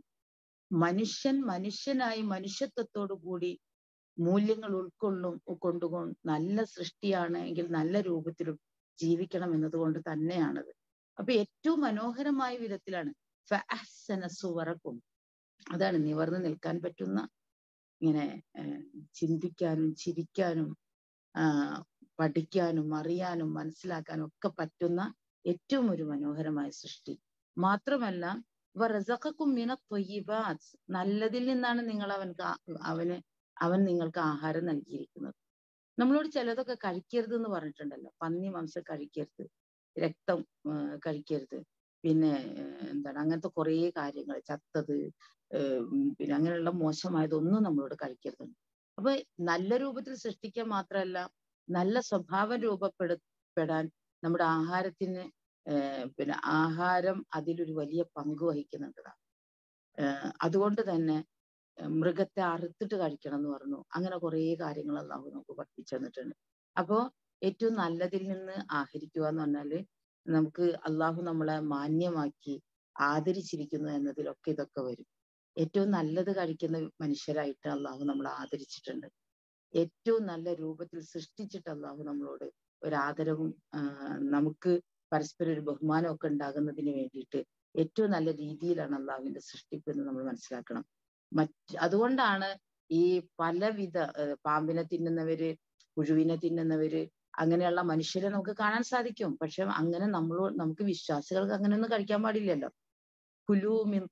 മനുഷ്യൻ മനുഷ്യനായി മനുഷ്യത്വത്തോടു കൂടി മൂല്യങ്ങൾ ഉൾക്കൊള്ളും കൊണ്ടുകൊണ്ട് നല്ല സൃഷ്ടിയാണ് എങ്കിൽ നല്ല രൂപത്തിലും ജീവിക്കണം എന്നതുകൊണ്ട് തന്നെയാണത് അപ്പൊ ഏറ്റവും മനോഹരമായ വിധത്തിലാണ് ഫഅഹ്സന സുവറക്കും അതാണ് നിവർന്നു നിൽക്കാൻ പറ്റുന്ന ഇങ്ങനെ ഏർ ചിന്തിക്കാനും ചിരിക്കാനും ആ പഠിക്കാനും അറിയാനും മനസ്സിലാക്കാനും ഒക്കെ പറ്റുന്ന ഏറ്റവും ഒരു മനോഹരമായ സൃഷ്ടി മാത്രമല്ല വറസഖക്കും മിന ത്വയ്യിബാത്ത് നല്ലതിൽ നിന്നാണ് നിങ്ങൾ അവൻക്ക് ആ- അവന് അവൻ നിങ്ങൾക്ക് ആഹാരം നൽകിയിരിക്കുന്നത് നമ്മളോട് ചിലതൊക്കെ കഴിക്കരുത് എന്ന് പറഞ്ഞിട്ടുണ്ടല്ലോ പന്നി മാംസം കഴിക്കരുത് രക്തം ആ, കഴിക്കരുത് പിന്നെ ഏർ എന്താണ് അങ്ങനത്തെ കുറേ കാര്യങ്ങൾ ചത്തത് ഏർ ഉം, പിന്നെ അങ്ങനെയുള്ള മോശമായതൊന്നും നമ്മളോട് കഴിക്കരുത് അപ്പൊ നല്ല രൂപത്തിൽ സൃഷ്ടിക്കാൻ മാത്രമല്ല നല്ല സ്വഭാവം രൂപപ്പെടുപ്പെടാൻ നമ്മുടെ ആഹാരത്തിന് ഏർ പിന്നെ ആഹാരം അതിലൊരു വലിയ പങ്ക് വഹിക്കുന്നുണ്ട് ഏർ അതുകൊണ്ട് തന്നെ ഏർ മൃഗത്തെ അറുത്തിട്ട് കഴിക്കണം എന്ന് പറഞ്ഞു അങ്ങനെ കുറേ കാര്യങ്ങൾ അള്ളാഹു നമുക്ക് പഠിപ്പിച്ചു തന്നിട്ടുണ്ട് അപ്പോ ഏറ്റവും നല്ലതിൽ നിന്ന് ആഹരിക്കുക എന്ന് പറഞ്ഞാല് നമുക്ക് അള്ളാഹു നമ്മളെ മാന്യമാക്കി ആദരിച്ചിരിക്കുന്നു എന്നതിലൊക്കെ ഇതൊക്കെ വരും ഏറ്റവും നല്ലത് കഴിക്കുന്ന മനുഷ്യരായിട്ട് അള്ളാഹു നമ്മളെ ആദരിച്ചിട്ടുണ്ട് ഏറ്റവും നല്ല രൂപത്തിൽ സൃഷ്ടിച്ചിട്ട് അള്ളാഹു നമ്മളോട് ഒരു ആദരവും ആ, നമുക്ക് പരസ്പരം ഒരു ബഹുമാനവും ഒക്കെ ഉണ്ടാകുന്നതിന് വേണ്ടിയിട്ട് ഏറ്റവും നല്ല രീതിയിലാണ് അള്ളാഹുവിന്റെ സൃഷ്ടിപ്പ് എന്ന് നമ്മൾ മനസ്സിലാക്കണം മറ്റ് അതുകൊണ്ടാണ് ഈ പലവിധ ഏർ പാമ്പിനെ തിന്നുന്നവര് പുഴുവിനെ തിന്നുന്നവര് അങ്ങനെയുള്ള മനുഷ്യരെ നമുക്ക് കാണാൻ സാധിക്കും പക്ഷെ അങ്ങനെ നമ്മളോ നമുക്ക് വിശ്വാസികൾക്ക് അങ്ങനെയൊന്നും കഴിക്കാൻ പാടില്ലല്ലോ കുലൂമിൻ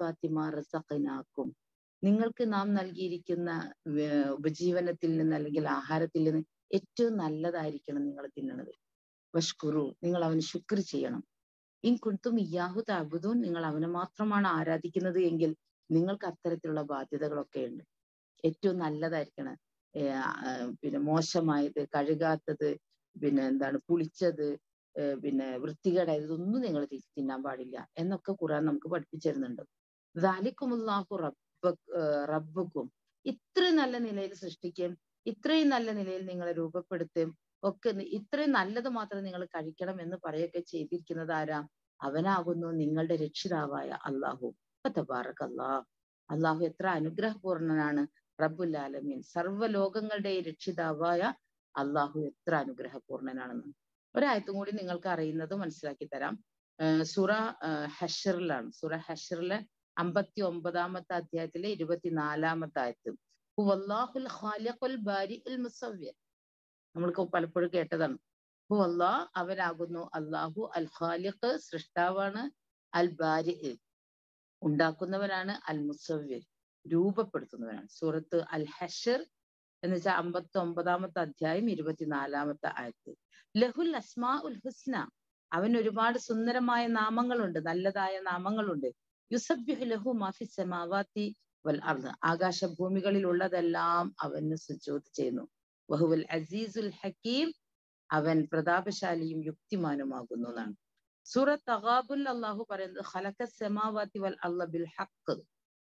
റസഖനാക്കും നിങ്ങൾക്ക് നാം നൽകിയിരിക്കുന്ന വേ- ഉപജീവനത്തിൽ നിന്ന് അല്ലെങ്കിൽ ആഹാരത്തിൽ നിന്ന് ഏറ്റവും നല്ലതായിരിക്കണം നിങ്ങൾ തിന്നണത് വഷ്കുറു നിങ്ങൾ അവന് ശുക്ർ ചെയ്യണം ഇൻ കുന്തും ഇയാഹു താബുദൂൻ നിങ്ങൾ അവനെ മാത്രമാണ് ആരാധിക്കുന്നത് എങ്കിൽ നിങ്ങൾക്ക് അത്തരത്തിലുള്ള ബാധ്യതകളൊക്കെ ഉണ്ട് ഏറ്റവും നല്ലതായിരിക്കണം ഏർ ആ, പിന്നെ മോശമായത് കഴുകാത്തത് പിന്നെ എന്താണ് പുളിച്ചത് ഏർ പിന്നെ വൃത്തികേടായത് ഇതൊന്നും നിങ്ങൾ തിന്നാൻ പാടില്ല എന്നൊക്കെ ഖുർആൻ നമുക്ക് പഠിപ്പിച്ചു തരുന്നുണ്ട് ദാലിക്കുമുല്ലാഹു റബ്ബ റബ്ബുക്കും ഇത്രയും നല്ല നിലയിൽ സൃഷ്ടിക്കുകയും ഇത്രയും നല്ല നിലയിൽ നിങ്ങളെ രൂപപ്പെടുത്തുകയും ഒക്കെ നി- ഇത്രയും നല്ലത് മാത്രം നിങ്ങൾ കഴിക്കണം എന്ന് പറയുകയൊക്കെ ചെയ്തിരിക്കുന്നത് ആരാ അവനാകുന്നു നിങ്ങളുടെ രക്ഷിതാവായ അള്ളാഹു തബാറക് അള്ളാഹ് അള്ളാഹു എത്ര അനുഗ്രഹപൂർണനാണ് റബ്ബുൽ ആലമീൻ സർവ്വലോകങ്ങളുടെ രക്ഷിതാവായ അള്ളാഹു എത്ര അനുഗ്രഹപൂർണനാണെന്ന് ഒരായത്തും കൂടി നിങ്ങൾക്ക് അറിയുന്നത് മനസ്സിലാക്കി തരാം ഏർ സുറ ഏർ ഹഷറിലാണ് സുറ ഹഷറിലെ അമ്പത്തി ഒമ്പതാമത്തെ അധ്യായത്തിലെ ഇരുപത്തിനാലാമത്തെ ആയത്ത് ഹുവല്ലാഹുൽ ഖാലിഖുൽ ബാരിഉൽ മുസവ്വിർ നമ്മൾക്ക് പലപ്പോഴും കേട്ടതാണ് ഹുവല്ലാ അവനാകുന്നു അള്ളാഹു അൽ ഖാലിഖ് സൃഷ്ടാവാണ് അൽ ബാരി ഉണ്ടാക്കുന്നവനാണ് അൽ മുസവ്വിർ രൂപപ്പെടുത്തുന്നവനാണ് സൂറത്ത് അൽ ഹഷർ എന്ന് വെച്ചാൽ അമ്പത്തി ഒമ്പതാമത്തെ അധ്യായം ഇരുപത്തിനാലാമത്തെ ആയത്ത് ലഹുൽ അസ്മാ ഉൽ ഹുസ്ന അവൻ ഒരുപാട് സുന്ദരമായ നാമങ്ങളുണ്ട് നല്ലതായ നാമങ്ങളുണ്ട് യുസബ്ബിഹു ലഹു മാഫി സമാവാത്തി വൽ അർദ് ആകാശഭൂമികളിൽ ഉള്ളതെല്ലാം അവന് സുജൂത് ചെയ്യുന്നു വഹുവൽ അസീസുൽ ഹക്കീം അവൻ പ്രതാപശാലിയും യുക്തിമാനുമാകുന്നു എന്നാണ് സൂറത്ത് തഗാബുൽ അള്ളാഹു പറയുന്നത് ഖലഖ സമാവാത്തി വൽ അർദ ബിൽ ഹഖ്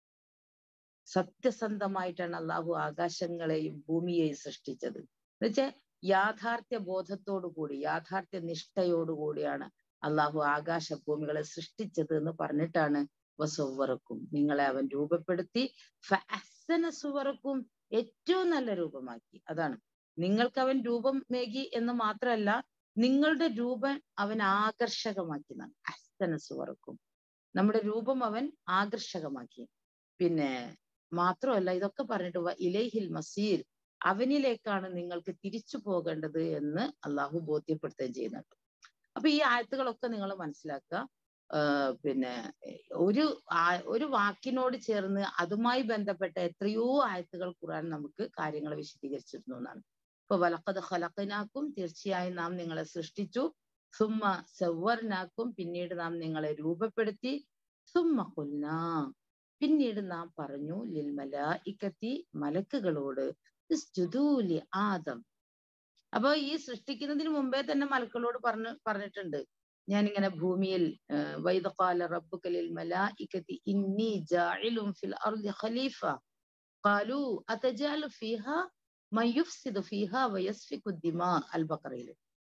സത്യസന്ധമായിട്ടാണ് അള്ളാഹു ആകാശങ്ങളെയും ഭൂമിയെയും സൃഷ്ടിച്ചത് എന്നുവെച്ചാൽ യാഥാർത്ഥ്യ ബോധത്തോടു കൂടി യാഥാർത്ഥ്യ നിഷ്ഠയോടുകൂടിയാണ് അള്ളാഹു ആകാശ ഭൂമികളെ സൃഷ്ടിച്ചത് എന്ന് പറഞ്ഞിട്ടാണ് വസുവറക്കും നിങ്ങളെ അവൻ രൂപപ്പെടുത്തി ഫഅഹ്സന സുവറക്കും ഏറ്റവും നല്ല രൂപമാക്കി അതാണ് നിങ്ങൾക്ക് അവൻ രൂപം മേകി എന്ന് മാത്രമല്ല നിങ്ങളുടെ രൂപം അവൻ ആകർഷകമാക്കി എന്നാണ് അഹ്സന സുവറക്കും നമ്മുടെ രൂപം അവൻ ആകർഷകമാക്കി പിന്നെ മാത്രമല്ല ഇതൊക്കെ പറഞ്ഞിട്ട് വ ഇലൈഹിൽ മസീർ അവനിലേക്കാണ് നിങ്ങൾക്ക് തിരിച്ചു പോകേണ്ടത് എന്ന് അള്ളാഹു ബോധ്യപ്പെടുത്തുകയും ചെയ്യുന്നുണ്ട് അപ്പൊ ഈ ആയത്തുകളൊക്കെ നിങ്ങൾ മനസ്സിലാക്കുക ആഹ് പിന്നെ ഒരു ആ- ഒരു വാക്കിനോട് ചേർന്ന് അതുമായി ബന്ധപ്പെട്ട എത്രയോ ആയത്തുകൾ ഖുർആൻ നമുക്ക് കാര്യങ്ങൾ വിശദീകരിച്ചിരുന്നു എന്നാണ് ഇപ്പൊ വലക്കത് ഹലക്കനാക്കും തീർച്ചയായും നാം നിങ്ങളെ സൃഷ്ടിച്ചു സുമ്മ സവ്വർനാക്കും പിന്നീട് നാം നിങ്ങളെ രൂപപ്പെടുത്തി സുമ്മ കൊല്ലാ പിന്നീട് നാം പറഞ്ഞു ലിൽ മലായിക്കത്തി മലക്കുകളോട് ഇസ്ജുദൂ ലി ആദം അപ്പൊ ഈ സൃഷ്ടിക്കുന്നതിന് മുമ്പേ തന്നെ മലക്കളോട് പറഞ്ഞു പറഞ്ഞിട്ടുണ്ട് ഞാനിങ്ങനെ ഭൂമിയിൽ ആഹ് വൈദഖാല റബ്ബുക ലിൽ മലായിക്കത്തി ഇന്നി ജാഇലുൻ ഫിൽ അർദി ഖലീഫ ഖാലു അതജാലു ഫീഹാ മൻ യുഫ്സിദു ഫീഹാ വയസ്ഫികു ദിമാ അൽ ബഖറയിൽ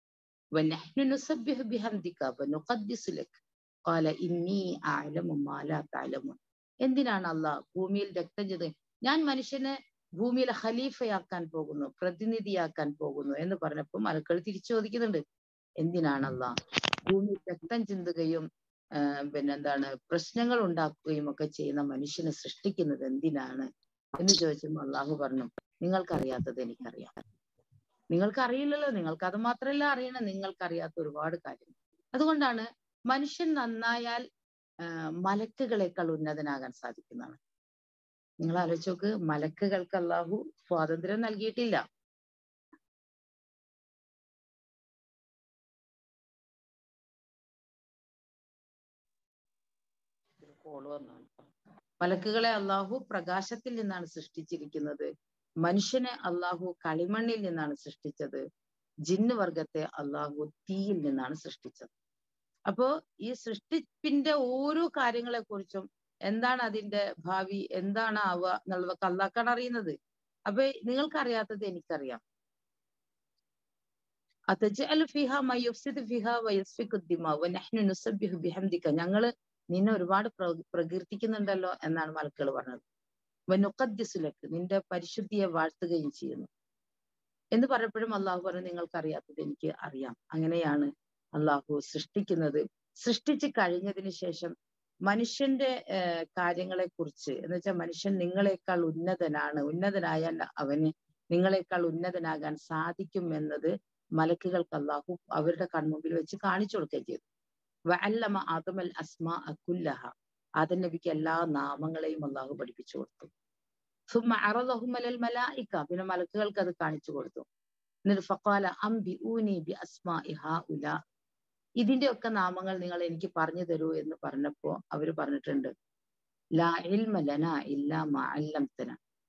ونحن نسبح بحمدك ونقدس لك قال إني أعلم ما لا تعلمون എന്തിനാണ് അള്ളാഹ് ഭൂമിയിൽ രക്തം ചെയ്ത് ഞാൻ മനുഷ്യനെ ഭൂമിയിലെ ഖലീഫയാക്കാൻ പോകുന്നു പ്രതിനിധിയാക്കാൻ പോകുന്നു എന്ന് പറഞ്ഞപ്പോൾ മലക്കൾ തിരിച്ചു ചോദിക്കുന്നുണ്ട് എന്തിനാണ് അള്ളാഹ് ഭൂമിയിൽ രക്തം ചിന്തുകയും ആഹ് പിന്നെന്താണ് പ്രശ്നങ്ങൾ ഉണ്ടാക്കുകയും ഒക്കെ ചെയ്യുന്ന മനുഷ്യനെ സൃഷ്ടിക്കുന്നത് എന്തിനാണ് എന്ന് ചോദിച്ചപ്പോൾ അള്ളാഹു പറഞ്ഞു നിങ്ങൾക്കറിയാത്തത് എനിക്കറിയാം നിങ്ങൾക്ക് അറിയില്ലല്ലോ നിങ്ങൾക്ക് അത് മാത്രമല്ല അറിയണം നിങ്ങൾക്കറിയാത്ത ഒരുപാട് കാര്യങ്ങൾ അതുകൊണ്ടാണ് മനുഷ്യൻ നന്നായാൽ ആഹ് മലക്കുകളെക്കാൾ ഉന്നതനാകാൻ സാധിക്കുന്നതാണ് നിങ്ങൾ ആലോചിച്ച് നോക്ക് മലക്കുകൾക്ക് അള്ളാഹു സ്വാതന്ത്ര്യം നൽകിയിട്ടില്ല കോള് വന്നാണ് മലക്കുകളെ അള്ളാഹു പ്രകാശത്തിൽ നിന്നാണ് സൃഷ്ടിച്ചിരിക്കുന്നത് മനുഷ്യനെ അള്ളാഹു കളിമണ്ണിൽ നിന്നാണ് സൃഷ്ടിച്ചത് ജിന്ന് വർഗത്തെ അള്ളാഹു തീയിൽ നിന്നാണ് സൃഷ്ടിച്ചത് അപ്പോ ഈ സൃഷ്ടിപ്പിന്റെ ഓരോ കാര്യങ്ങളെ കുറിച്ചും എന്താണ് അതിന്റെ ഭാവി എന്താണ് ആവുക എന്നുള്ളതൊക്കെ അള്ളാഹ്ക്കാണ് അറിയുന്നത് അപ്പൊ നിങ്ങൾക്കറിയാത്തത് എനിക്കറിയാം അതജഅലു ഫിഹാ മൻ യുഫ്സിദു ഫിഹാ വയസ്ഫികു ദിമാ വനഹ്നു നുസബ്ബിഹു ബിഹംദിക ഞങ്ങള് നിന്നെ ഒരുപാട് പ്ര- പ്രകീർത്തിക്കുന്നുണ്ടല്ലോ എന്നാണ് മലക്കുകൾ പറഞ്ഞത് വനുഖദ്ദിസുലക്ക് നിന്റെ പരിശുദ്ധിയെ വാഴ്ത്തുകയും ചെയ്യുന്നു എന്ന് പറഞ്ഞപ്പോഴും അള്ളാഹു പറഞ്ഞു നിങ്ങൾക്കറിയാത്തത് എനിക്ക് അറിയാം അങ്ങനെയാണ് അള്ളാഹു സൃഷ്ടിക്കുന്നത് സൃഷ്ടിച്ച് കഴിഞ്ഞതിന് ശേഷം മനുഷ്യന്റെ ഏർ കാര്യങ്ങളെ കുറിച്ച് എന്ന് വെച്ചാൽ മനുഷ്യൻ നിങ്ങളെക്കാൾ ഉന്നതനാണ് ഉന്നതനായാൽ അവന് നിങ്ങളെക്കാൾ ഉന്നതനാകാൻ സാധിക്കും എന്നത് മലക്കുകൾക്ക് അള്ളാഹു അവരുടെ കൺമുമ്പിൽ വെച്ച് കാണിച്ചു കൊടുക്കുകയും ചെയ്തു വഅല്ലമ ആദമൽ അസ്മാ അക്കുല്ലഹ ആദം നബിക്ക് എല്ലാ നാമങ്ങളെയും അള്ളാഹു പഠിപ്പിച്ചു കൊടുത്തു സുമ്മ അറദഹും അലൽ മലായിക പിന്നെ മലക്കുകൾക്ക് അത് കാണിച്ചു കൊടുത്തു എന്നിട്ട് ഫഖാല അംബി ഊനി ബി അസ്മാ ഉല ഇതിന്റെ ഒക്കെ നാമങ്ങൾ നിങ്ങൾ എനിക്ക് പറഞ്ഞു തരൂ എന്ന് പറഞ്ഞപ്പോ അവര് പറഞ്ഞിട്ടുണ്ട് ലാ ഇൽമ ലന ഇല്ലാ മാ അല്ലംതന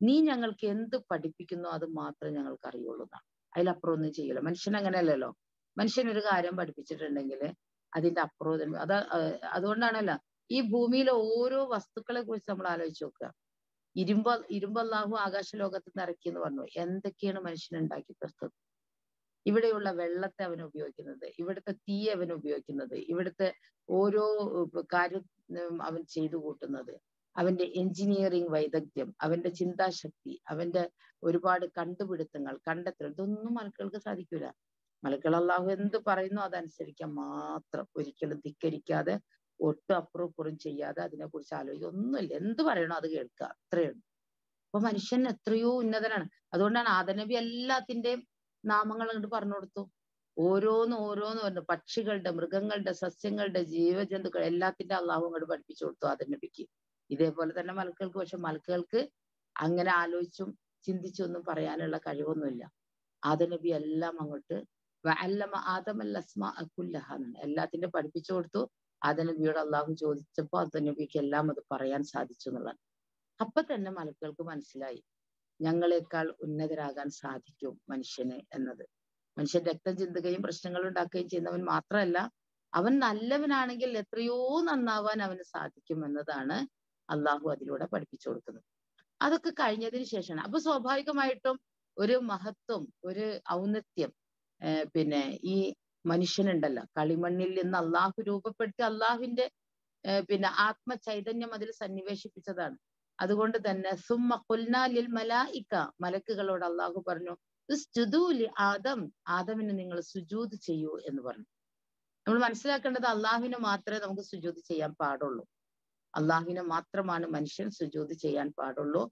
നീ ഞങ്ങൾക്ക് എന്ത് പഠിപ്പിക്കുന്നോ അത് മാത്രമേ ഞങ്ങൾക്ക് അറിയുള്ളൂ എന്നാണ് അതിലപ്പുറം ഒന്നും ചെയ്യില്ല മനുഷ്യൻ അങ്ങനെയല്ലല്ലോ മനുഷ്യൻ ഒരു കാര്യം പഠിപ്പിച്ചിട്ടുണ്ടെങ്കിൽ അതിന്റെ അപ്പുറം അത് അതുകൊണ്ടാണല്ലോ ഈ ഭൂമിയിലെ ഓരോ വസ്തുക്കളെ കുറിച്ച് നമ്മൾ ആലോചിച്ച് നോക്കുക ഇരുമ്പ ഇരുമ്പല്ലാഹു ആകാശ ലോകത്ത് നിന്ന് ഇറക്കി എന്ന് പറഞ്ഞു എന്തൊക്കെയാണ് മനുഷ്യൻ ഉണ്ടാക്കി തീർത്തത് ഇവിടെയുള്ള വെള്ളത്തെ അവൻ ഉപയോഗിക്കുന്നത് ഇവിടുത്തെ തീ അവൻ ഉപയോഗിക്കുന്നത് ഇവിടുത്തെ ഓരോ കാര്യം അവൻ ചെയ്തു കൂട്ടുന്നത് അവന്റെ എഞ്ചിനീയറിംഗ് വൈദഗ്ധ്യം അവന്റെ ചിന്താശക്തി അവന്റെ ഒരുപാട് കണ്ടുപിടുത്തങ്ങൾ കണ്ടെത്തൽ ഇതൊന്നും മലക്കുകൾക്ക് സാധിക്കൂല മലക്കൾ അള്ളാഹു എന്ത് പറയുന്നു അതനുസരിക്കാൻ മാത്രം ഒരിക്കലും ധിക്കരിക്കാതെ ഒട്ടും അപ്പുറം ഇപ്പുറം ചെയ്യാതെ അതിനെക്കുറിച്ച് ആലോചിക്കുക ഒന്നുമില്ല എന്ത് പറയണോ അത് കേൾക്കുക അത്രയുള്ളൂ അപ്പൊ മനുഷ്യൻ എത്രയോ ഉന്നതനാണ് അതുകൊണ്ടാണ് ആദനബി എല്ലാത്തിന്റെയും നാമങ്ങൾ അങ്ങോട്ട് പറഞ്ഞു കൊടുത്തു ഓരോന്ന് ഓരോന്ന് പറഞ്ഞു പക്ഷികളുടെ മൃഗങ്ങളുടെ സസ്യങ്ങളുടെ ജീവജന്തുക്കൾ എല്ലാത്തിന്റെ അള്ളാഹു അങ്ങോട്ട് പഠിപ്പിച്ചു കൊടുത്തു ആദനബിക്ക് ഇതേപോലെ തന്നെ മലക്കുകൾക്ക് പക്ഷെ മലക്കുകൾക്ക് അങ്ങനെ ആലോചിച്ചും ചിന്തിച്ചൊന്നും പറയാനുള്ള കഴിവൊന്നുമില്ല ആദനബി എല്ലാം അങ്ങോട്ട് അല്ലമ ആദമൽ അസ്മ അക്കുല്ലഹ എന്നാണ് എല്ലാത്തിന്റെ പഠിപ്പിച്ചു കൊടുത്തു ആദനബിയോട് അള്ളാഹു ചോദിച്ചപ്പോ ആദനബിക്ക് എല്ലാം അത് പറയാൻ സാധിച്ചു എന്നുള്ളതാണ് അപ്പൊ തന്നെ മലക്കുകൾക്ക് മനസ്സിലായി ഞങ്ങളെക്കാൾ ഉന്നതരാകാൻ സാധിക്കും മനുഷ്യന് എന്നത് മനുഷ്യൻ രക്തം ചിന്തുകയും പ്രശ്നങ്ങൾ ഉണ്ടാക്കുകയും ചെയ്യുന്നവൻ മാത്രമല്ല അവൻ നല്ലവനാണെങ്കിൽ എത്രയോ നന്നാവാൻ അവന് സാധിക്കും എന്നതാണ് അള്ളാഹു അതിലൂടെ പഠിപ്പിച്ചു കൊടുക്കുന്നത് അതൊക്കെ കഴിഞ്ഞതിന് ശേഷമാണ് അപ്പൊ സ്വാഭാവികമായിട്ടും ഒരു മഹത്വം ഒരു ഔന്നത്യം പിന്നെ ഈ മനുഷ്യനുണ്ടല്ലോ കളിമണ്ണിൽ നിന്ന് അള്ളാഹു രൂപപ്പെടുത്തി അള്ളാഹുവിന്റെ പിന്നെ ആത്മചൈതന്യം അതിൽ സന്നിവേശിപ്പിച്ചതാണ് അതുകൊണ്ട് തന്നെ സുമ്മ കൊൽനാലിൽ മലായിക്ക മലക്കുകളോട് അള്ളാഹു പറഞ്ഞു സ്തുദൂലി ആദം ആദമിന് നിങ്ങൾ സുജൂത് ചെയ്യൂ എന്ന് പറഞ്ഞു നമ്മൾ മനസ്സിലാക്കേണ്ടത് അള്ളാഹുവിന് മാത്രമേ നമുക്ക് സുജൂത് ചെയ്യാൻ പാടുള്ളൂ അള്ളാഹുവിനെ മാത്രമാണ് മനുഷ്യൻ സുജൂത് ചെയ്യാൻ പാടുള്ളൂ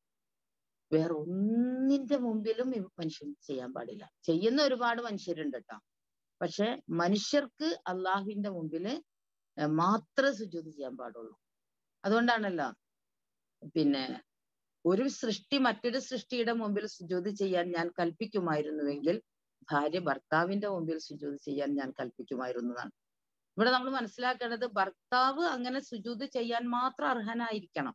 വേറെ ഒന്നിന്റെ മുമ്പിലും മനുഷ്യൻ ചെയ്യാൻ പാടില്ല ചെയ്യുന്ന ഒരുപാട് മനുഷ്യരുണ്ട് കേട്ടോ പക്ഷെ മനുഷ്യർക്ക് അള്ളാഹുവിന്റെ മുമ്പില് മാത്രമേ സുജൂത് ചെയ്യാൻ പാടുള്ളൂ അതുകൊണ്ടാണല്ലോ പിന്നെ ഒരു സൃഷ്ടി മറ്റൊരു സൃഷ്ടിയുടെ മുമ്പിൽ സുജൂത് ചെയ്യാൻ ഞാൻ കൽപ്പിക്കുമായിരുന്നുവെങ്കിൽ ഭാര്യ ഭർത്താവിന്റെ മുമ്പിൽ സുജൂത് ചെയ്യാൻ ഞാൻ കൽപ്പിക്കുമായിരുന്നതാണ് ഇവിടെ നമ്മൾ മനസ്സിലാക്കേണ്ടത് ഭർത്താവ് അങ്ങനെ സുജൂത് ചെയ്യാൻ മാത്രം അർഹനായിരിക്കണം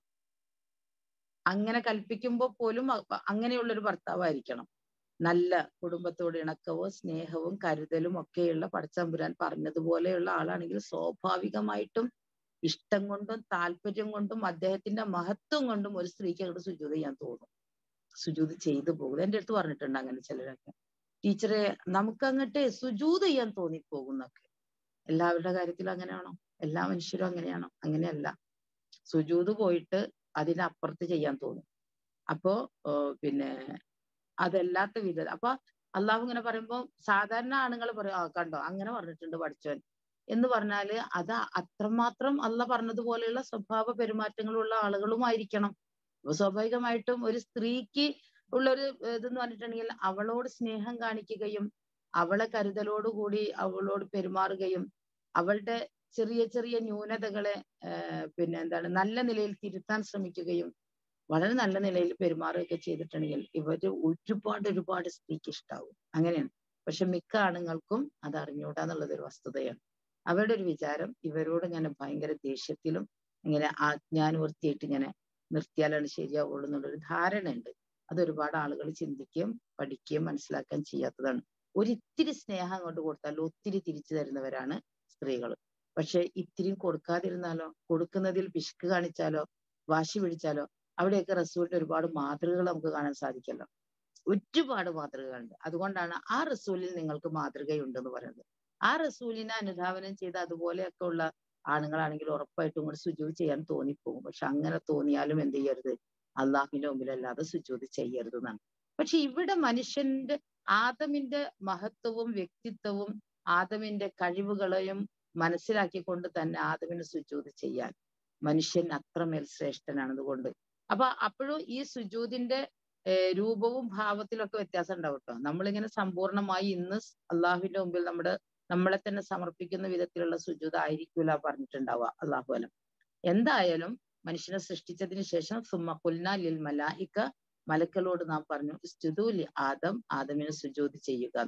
അങ്ങനെ കൽപ്പിക്കുമ്പോൾ പോലും അങ്ങനെയുള്ളൊരു ഭർത്താവായിരിക്കണം നല്ല കുടുംബത്തോട് ഇണക്കവും സ്നേഹവും കരുതലും ഒക്കെയുള്ള പടച്ചമ്പുരാൻ പറഞ്ഞതുപോലെയുള്ള ആളാണെങ്കിൽ സ്വാഭാവികമായിട്ടും ഇഷ്ടം കൊണ്ടും താല്പര്യം കൊണ്ടും അദ്ദേഹത്തിന്റെ മഹത്വം കൊണ്ടും ഒരു സ്ത്രീക്ക് അങ്ങോട്ട് സുജൂത് ചെയ്യാൻ തോന്നും സുജൂത് ചെയ്തു പോകും എന്റെ അടുത്ത് പറഞ്ഞിട്ടുണ്ട് അങ്ങനെ ചിലരൊക്കെ ടീച്ചറെ നമുക്ക് അങ്ങോട്ട് സുജൂത് ചെയ്യാൻ തോന്നിപ്പോകുന്നൊക്കെ എല്ലാവരുടെ കാര്യത്തിലും അങ്ങനെയാണോ എല്ലാ മനുഷ്യരും അങ്ങനെയാണോ അങ്ങനെയല്ല സുജൂത് പോയിട്ട് അതിനപ്പുറത്ത് ചെയ്യാൻ തോന്നും അപ്പോ പിന്നെ അതല്ലാത്ത വിധ അപ്പൊ അള്ളാഹു ഇങ്ങനെ പറയുമ്പോൾ സാധാരണ ആണുങ്ങൾ പറയും ആ കണ്ടോ അങ്ങനെ പറഞ്ഞിട്ടുണ്ട് പഠിച്ചവൻ എന്ന് പറഞ്ഞാല് അത് അത്രമാത്രം അല്ല പറഞ്ഞതുപോലെയുള്ള സ്വഭാവ പെരുമാറ്റങ്ങളുള്ള ആളുകളുമായിരിക്കണം അപ്പൊ സ്വാഭാവികമായിട്ടും ഒരു സ്ത്രീക്ക് ഉള്ളൊരു ഇതെന്ന് പറഞ്ഞിട്ടുണ്ടെങ്കിൽ അവളോട് സ്നേഹം കാണിക്കുകയും അവളെ കരുതലോടുകൂടി അവളോട് പെരുമാറുകയും അവളുടെ ചെറിയ ചെറിയ ന്യൂനതകളെ പിന്നെ എന്താണ് നല്ല നിലയിൽ തിരുത്താൻ ശ്രമിക്കുകയും വളരെ നല്ല നിലയിൽ പെരുമാറുകയൊക്കെ ചെയ്തിട്ടുണ്ടെങ്കിൽ ഇവര് ഒരുപാട് ഒരുപാട് സ്ത്രീക്ക് ഇഷ്ടാവും അങ്ങനെയാണ് പക്ഷെ മിക്ക ആണുങ്ങൾക്കും അത് അറിഞ്ഞൂടാന്നുള്ളത് ഒരു വസ്തുതയാണ് അവരുടെ ഒരു വിചാരം ഇവരോട് ഇങ്ങനെ ഭയങ്കര ദേഷ്യത്തിലും ഇങ്ങനെ ആജ്ഞാനുവർത്തിയായിട്ട് ഇങ്ങനെ നിർത്തിയാലാണ് ശരിയാവുള്ളൂ എന്നുള്ളൊരു ധാരണയുണ്ട് അത് ഒരുപാട് ആളുകൾ ചിന്തിക്കുകയും പഠിക്കുകയും മനസ്സിലാക്കാൻ ചെയ്യാത്തതാണ് ഒരിത്തിരി സ്നേഹം അങ്ങോട്ട് കൊടുത്താൽ ഒത്തിരി തിരിച്ചു തരുന്നവരാണ് സ്ത്രീകൾ പക്ഷെ ഇത്തിരിയും കൊടുക്കാതിരുന്നാലോ കൊടുക്കുന്നതിൽ പിശുക്ക് കാണിച്ചാലോ വാശി പിടിച്ചാലോ അവിടെയൊക്കെ റസൂലിന്റെ ഒരുപാട് മാതൃകകൾ നമുക്ക് കാണാൻ സാധിക്കല്ലോ ഒരുപാട് മാതൃകകളുണ്ട് അതുകൊണ്ടാണ് ആ റസൂലിൽ നിങ്ങൾക്ക് മാതൃകയുണ്ടെന്ന് പറയുന്നത് ആ റസൂലിനെ അനുധാവനം ചെയ്ത് അതുപോലെയൊക്കെ ഉള്ള ആണുങ്ങളാണെങ്കിൽ ഉറപ്പായിട്ടും കൂടി സുജൂത് ചെയ്യാൻ തോന്നിപ്പോകും പക്ഷെ അങ്ങനെ തോന്നിയാലും എന്ത് ചെയ്യരുത് അള്ളാഹിന്റെ മുമ്പിലല്ലാതെ സുജൂത് ചെയ്യരുത് എന്നാണ് പക്ഷെ ഇവിടെ മനുഷ്യന്റെ ആദമിന്റെ മഹത്വവും വ്യക്തിത്വവും ആദമിന്റെ കഴിവുകളെയും മനസ്സിലാക്കിക്കൊണ്ട് തന്നെ ആദമിന് സുജൂത് ചെയ്യാൻ മനുഷ്യൻ അത്രമേൽ ശ്രേഷ്ഠനാണ് അതുകൊണ്ട് അപ്പൊ അപ്പോഴും ഈ സുജൂതിന്റെ രൂപവും ഭാവത്തിലൊക്കെ വ്യത്യാസം ഉണ്ടാവും കേട്ടോ നമ്മളിങ്ങനെ സമ്പൂർണമായി ഇന്ന് അള്ളാഹുവിന്റെ മുമ്പിൽ നമ്മുടെ നമ്മളെ തന്നെ സമർപ്പിക്കുന്ന വിധത്തിലുള്ള സുജൂത് ആയിരിക്കൂല പറഞ്ഞിട്ടുണ്ടാവുക അള്ളാഹു അലം എന്തായാലും മനുഷ്യനെ സൃഷ്ടിച്ചതിന് ശേഷം സുമ്മ കുൽന ലിൽ മലായിക്ക മലക്കളോട് നാം പറഞ്ഞു സ്തുതൂലി ആദം ആദമിന് സുജൂത് ചെയ്യുക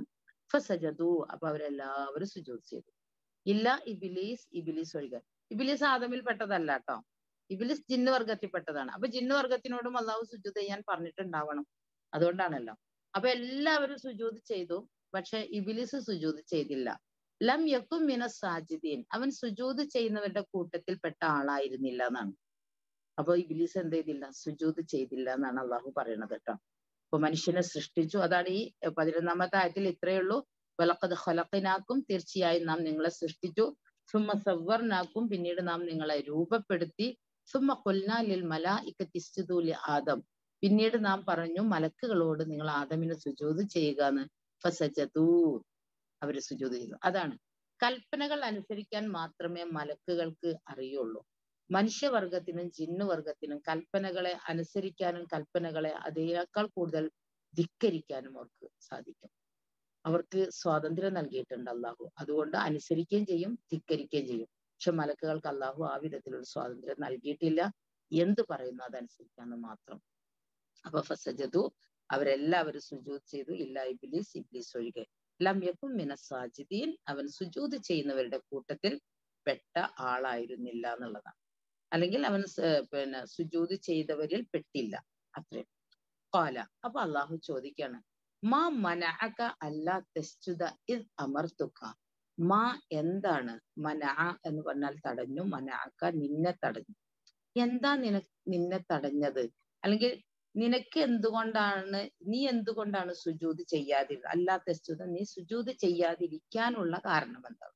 ഫസജദു അപ്പൊ അവരെല്ലാവരും സുജൂത് ചെയ്തു ഇല്ല ഇബിലീസ് ഇബിലീസ് ഒഴികെ ഇബിലീസ് ആദമിൽ പെട്ടതല്ല കേട്ടോ ഇബിലിസ് ജിന്ന് വർഗത്തിൽപ്പെട്ടതാണ് അപ്പൊ ജിന്ന് വർഗത്തിനോടും അള്ളാഹു സുജൂത് ചെയ്യാൻ പറഞ്ഞിട്ടുണ്ടാവണം അതുകൊണ്ടാണല്ലോ അപ്പൊ എല്ലാവരും സുജൂത് ചെയ്തു പക്ഷെ ഇബിലിസ് സുജൂത് ചെയ്തില്ല ലം യക്കും മിന സാജിദീൻ അവൻ സുജൂത് ചെയ്യുന്നവരുടെ കൂട്ടത്തിൽ പെട്ട ആളായിരുന്നില്ല എന്നാണ് അപ്പൊ ഇബിലിസ് എന്ത് ചെയ്തില്ല സുജൂത് ചെയ്തില്ല എന്നാണ് അള്ളാഹു പറയണത് കേട്ടോ അപ്പൊ മനുഷ്യനെ സൃഷ്ടിച്ചു അതാണ് ഈ പതിനൊന്നാമത്തെ ആയത്തിൽ ഇത്രയേ ഉള്ളൂ വലക്കത് ഹൊലക്കിനാക്കും തീർച്ചയായും നാം നിങ്ങളെ സൃഷ്ടിച്ചു സുമ്മ സവ്വർനാക്കും പിന്നീട് നാം നിങ്ങളെ രൂപപ്പെടുത്തി സുമ്മ കൊൽനാലിൽ മല ഇക്കത്തിസ്തുലി ആദം പിന്നീട് നാം പറഞ്ഞു മലക്കുകളോട് നിങ്ങൾ ആദമിനെ സുജൂത് ചെയ്യുക എന്ന് ഫസജതൂ അവര് സുജൂത് ചെയ്തു അതാണ് കൽപ്പനകൾ അനുസരിക്കാൻ മാത്രമേ മലക്കുകൾക്ക് അറിയുള്ളൂ മനുഷ്യവർഗത്തിനും ജിന്നുവർഗത്തിനും കൽപ്പനകളെ അനുസരിക്കാനും കൽപ്പനകളെ അതിനേക്കാൾ കൂടുതൽ ധിക്കരിക്കാനും അവർക്ക് സാധിക്കും അവർക്ക് സ്വാതന്ത്ര്യം നൽകിയിട്ടുണ്ട് അള്ളാഹു അതുകൊണ്ട് അനുസരിക്കുകയും ചെയ്യും ധിക്കരിക്കുകയും ചെയ്യും പക്ഷെ മലക്കുകൾക്ക് അള്ളാഹു ആ വിധത്തിലുള്ള സ്വാതന്ത്ര്യം നൽകിയിട്ടില്ല എന്ത് പറയുന്നു അതനുസരിക്കാന്ന് മാത്രം അപ്പൊ ഫസജതു അവരെല്ലാവരും സുജൂത് ചെയ്തു ഇല്ല ഇബ്ലീസ് ഇബ്ലീസ് ഒഴികെ ലം യക്കും മിന സാജിദീൻ അവൻ സുജൂത് ചെയ്യുന്നവരുടെ കൂട്ടത്തിൽ പെട്ട ആളായിരുന്നില്ല എന്നുള്ളതാണ് അല്ലെങ്കിൽ അവൻ പിന്നെ സുജൂത് ചെയ്തവരിൽ പെട്ടില്ല അത്രയും കോല അപ്പൊ അള്ളാഹു ചോദിക്കാണ് മാ മനഅക അല്ലാ തെസ്റ്റുത ഇദ് അമർത്തുക മാ എന്താണ് മന എന്ന് പറഞ്ഞാൽ തടഞ്ഞു മനഅക നിന്നെ തടഞ്ഞു എന്താ നിന നിന്നെ തടഞ്ഞത് അല്ലെങ്കിൽ നിനക്ക് എന്തുകൊണ്ടാണ് നീ എന്തുകൊണ്ടാണ് സുജൂത് ചെയ്യാതിരുന്നത് അല്ലാത്ത സ്തുത നീ സുജൂത് ചെയ്യാതിരിക്കാനുള്ള കാരണം എന്താണ്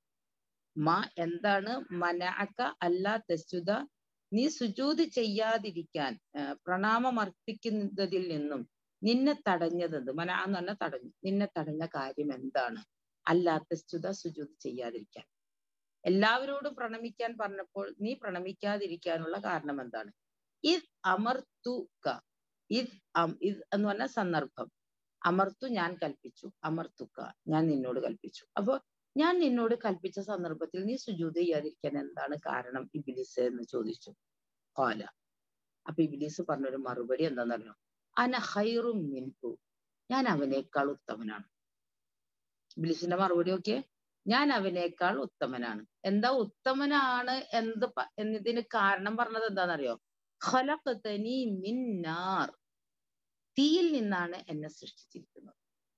മാ എന്താണ് മനഅക അല്ലാത്ത സ്തുത നീ സുജൂത് ചെയ്യാതിരിക്കാൻ പ്രണാമം അർപ്പിക്കുന്നതിൽ നിന്നും നിന്നെ തടഞ്ഞതെന്ത് മന എന്ന് പറഞ്ഞാൽ തടഞ്ഞു നിന്നെ തടഞ്ഞ കാര്യം എന്താണ് അല്ലാത്ത സ്തുത സുജൂത് ചെയ്യാതിരിക്കാൻ എല്ലാവരോടും പ്രണമിക്കാൻ പറഞ്ഞപ്പോൾ നീ പ്രണമിക്കാതിരിക്കാനുള്ള കാരണം എന്താണ് ഇത് അമർത്തുക ഇത് ഇത് എന്ന് പറഞ്ഞ സന്ദർഭം അമർത്തു ഞാൻ കൽപ്പിച്ചു അമർത്തുക ഞാൻ നിന്നോട് കൽപ്പിച്ചു അപ്പൊ ഞാൻ നിന്നോട് കൽപ്പിച്ച സന്ദർഭത്തിൽ നീ സുജൂത് ചെയ്യാതിരിക്കാൻ എന്താണ് കാരണം ഇബിലിസ് എന്ന് ചോദിച്ചു കോല അപ്പൊ ഇബിലിസ് പറഞ്ഞൊരു മറുപടി എന്താണെന്നറിയോ അന ഹൈറും മിൻഹു ഞാൻ അവനേക്കാൾ ഉത്തമനാണ് ഇബിലിസിന്റെ മറുപടി ഒക്കെ ഞാൻ അവനേക്കാൾ ഉത്തമനാണ് എന്താ ഉത്തമനാണ് എന്ത് എന്നതിന് കാരണം പറഞ്ഞത് എന്താണെന്നറിയോ ഖലഖതനി മിൻ നാർ തീയിൽ നിന്നാണ് എന്നെ സൃഷ്ടിച്ചിരിക്കുന്നത്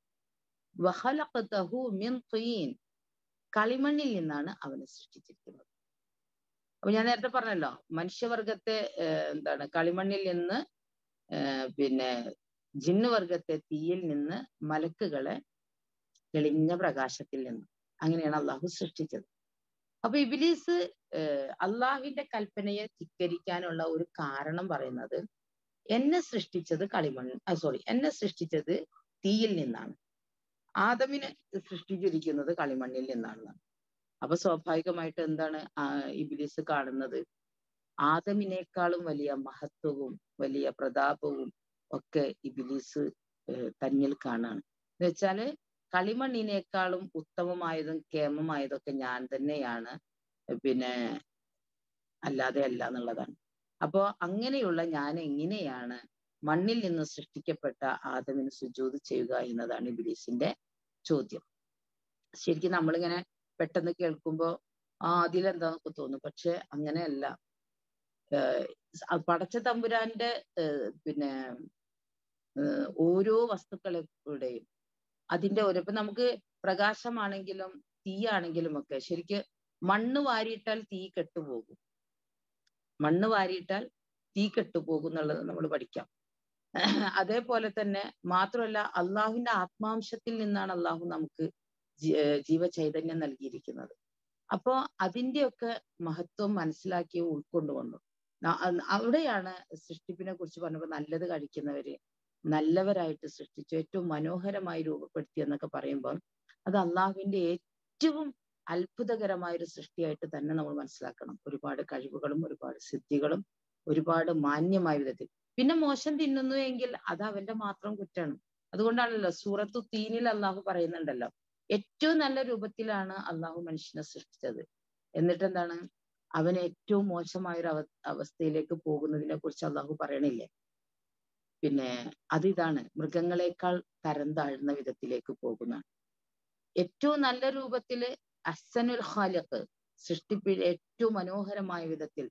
വഖലഖതഹു മിൻ തീൻ കളിമണ്ണിൽ നിന്നാണ് അവനെ സൃഷ്ടിച്ചിരിക്കുന്നത് അപ്പൊ ഞാൻ നേരത്തെ പറഞ്ഞല്ലോ മനുഷ്യവർഗത്തെ എന്താണ് കളിമണ്ണിൽ നിന്ന് പിന്നെ ജിന്നുവർഗത്തെ തീയിൽ നിന്ന് മലക്കുകളെ തെളിഞ്ഞ പ്രകാശത്തിൽ നിന്ന് അങ്ങനെയാണ് അള്ളാഹു സൃഷ്ടിച്ചത് അപ്പൊ ഇബിലീസ് അള്ളാഹുവിന്റെ കൽപ്പനയെ ധിക്കരിക്കാനുള്ള ഒരു കാരണം പറയുന്നത് എന്നെ സൃഷ്ടിച്ചത് കളിമണ്ണ് സോറി എന്നെ സൃഷ്ടിച്ചത് തീയിൽ നിന്നാണ് ആദമിനെ സൃഷ്ടിച്ചിരിക്കുന്നത് കളിമണ്ണിൽ നിന്നാണ് അപ്പൊ സ്വാഭാവികമായിട്ട് എന്താണ് ഇബിലിസ് കാണുന്നത് ആദമിനേക്കാളും വലിയ മഹത്വവും വലിയ പ്രതാപവും ഒക്കെ ഇബിലിസ് തന്നിൽ കാണാണ് എന്ന് വെച്ചാല് കളിമണ്ണിനേക്കാളും ഉത്തമമായതും കേമമായതൊക്കെ ഞാൻ തന്നെയാണ് പിന്നെ അല്ലാതെ അല്ല എന്നുള്ളതാണ് അപ്പോ അങ്ങനെയുള്ള ഞാൻ എങ്ങനെയാണ് മണ്ണിൽ നിന്ന് സൃഷ്ടിക്കപ്പെട്ട ആദമിന് സുജൂത് ചെയ്യുക എന്നതാണ് ഇബിലീസിന്റെ ചോദ്യം ശരിക്കും നമ്മളിങ്ങനെ പെട്ടെന്ന് കേൾക്കുമ്പോ ആ അതിലെന്താന്നൊക്കെ തോന്നും പക്ഷെ അങ്ങനെയല്ല പടച്ച തമ്പുരാന്റെ പിന്നെ ഓരോ വസ്തുക്കളുടെയും അതിന്റെ ഓരോ ഇപ്പൊ നമുക്ക് പ്രകാശമാണെങ്കിലും തീയാണെങ്കിലും ഒക്കെ ശരിക്ക് മണ്ണ് വാരിയിട്ടാൽ തീ കെട്ടുപോകും മണ്ണ് വാരിയിട്ടാൽ തീ കെട്ടുപോകും എന്നുള്ളത് നമ്മൾ പഠിക്കാം അതേപോലെ തന്നെ മാത്രമല്ല അള്ളാഹുവിന്റെ ആത്മാംശത്തിൽ നിന്നാണ് അള്ളാഹു നമുക്ക് ജീവചൈതന്യം നൽകിയിരിക്കുന്നത് അപ്പോ അതിന്റെയൊക്കെ മഹത്വം മനസ്സിലാക്കി ഉൾക്കൊണ്ടുകൊണ്ടു അവിടെയാണ് സൃഷ്ടിപ്പിനെ കുറിച്ച് പറഞ്ഞപ്പോൾ നല്ലത് കഴിക്കുന്നവര് നല്ലവരായിട്ട് സൃഷ്ടിച്ചു ഏറ്റവും മനോഹരമായി രൂപപ്പെടുത്തി എന്നൊക്കെ പറയുമ്പോൾ അത് അള്ളാഹുവിന്റെ ഏറ്റവും അത്ഭുതകരമായ ഒരു സൃഷ്ടിയായിട്ട് തന്നെ നമ്മൾ മനസ്സിലാക്കണം ഒരുപാട് കഴിവുകളും ഒരുപാട് സിദ്ധികളും ഒരുപാട് മാന്യമായ വിധത്തിൽ പിന്നെ മോശം തിന്നുന്നു എങ്കിൽ അത് അവന്റെ മാത്രം കുറ്റാണ് അതുകൊണ്ടാണല്ലോ സൂറത്തു തീനിൽ അള്ളാഹു പറയുന്നുണ്ടല്ലോ ഏറ്റവും നല്ല രൂപത്തിലാണ് അള്ളാഹു മനുഷ്യനെ സൃഷ്ടിച്ചത് എന്നിട്ട് എന്താണ് അവൻ ഏറ്റവും മോശമായ ഒരു അവ അവസ്ഥയിലേക്ക് പോകുന്നതിനെ കുറിച്ച് അള്ളാഹു പറയണില്ലേ പിന്നെ അതിതാണ് മൃഗങ്ങളെക്കാൾ തരം താഴ്ന്ന വിധത്തിലേക്ക് പോകുന്നതാണ് ഏറ്റവും നല്ല രൂപത്തില് അസനുൽ ഖാലിഖ് സൃഷ്ടിപ്പിൽ ഏറ്റവും മനോഹരമായ വിധത്തിൽ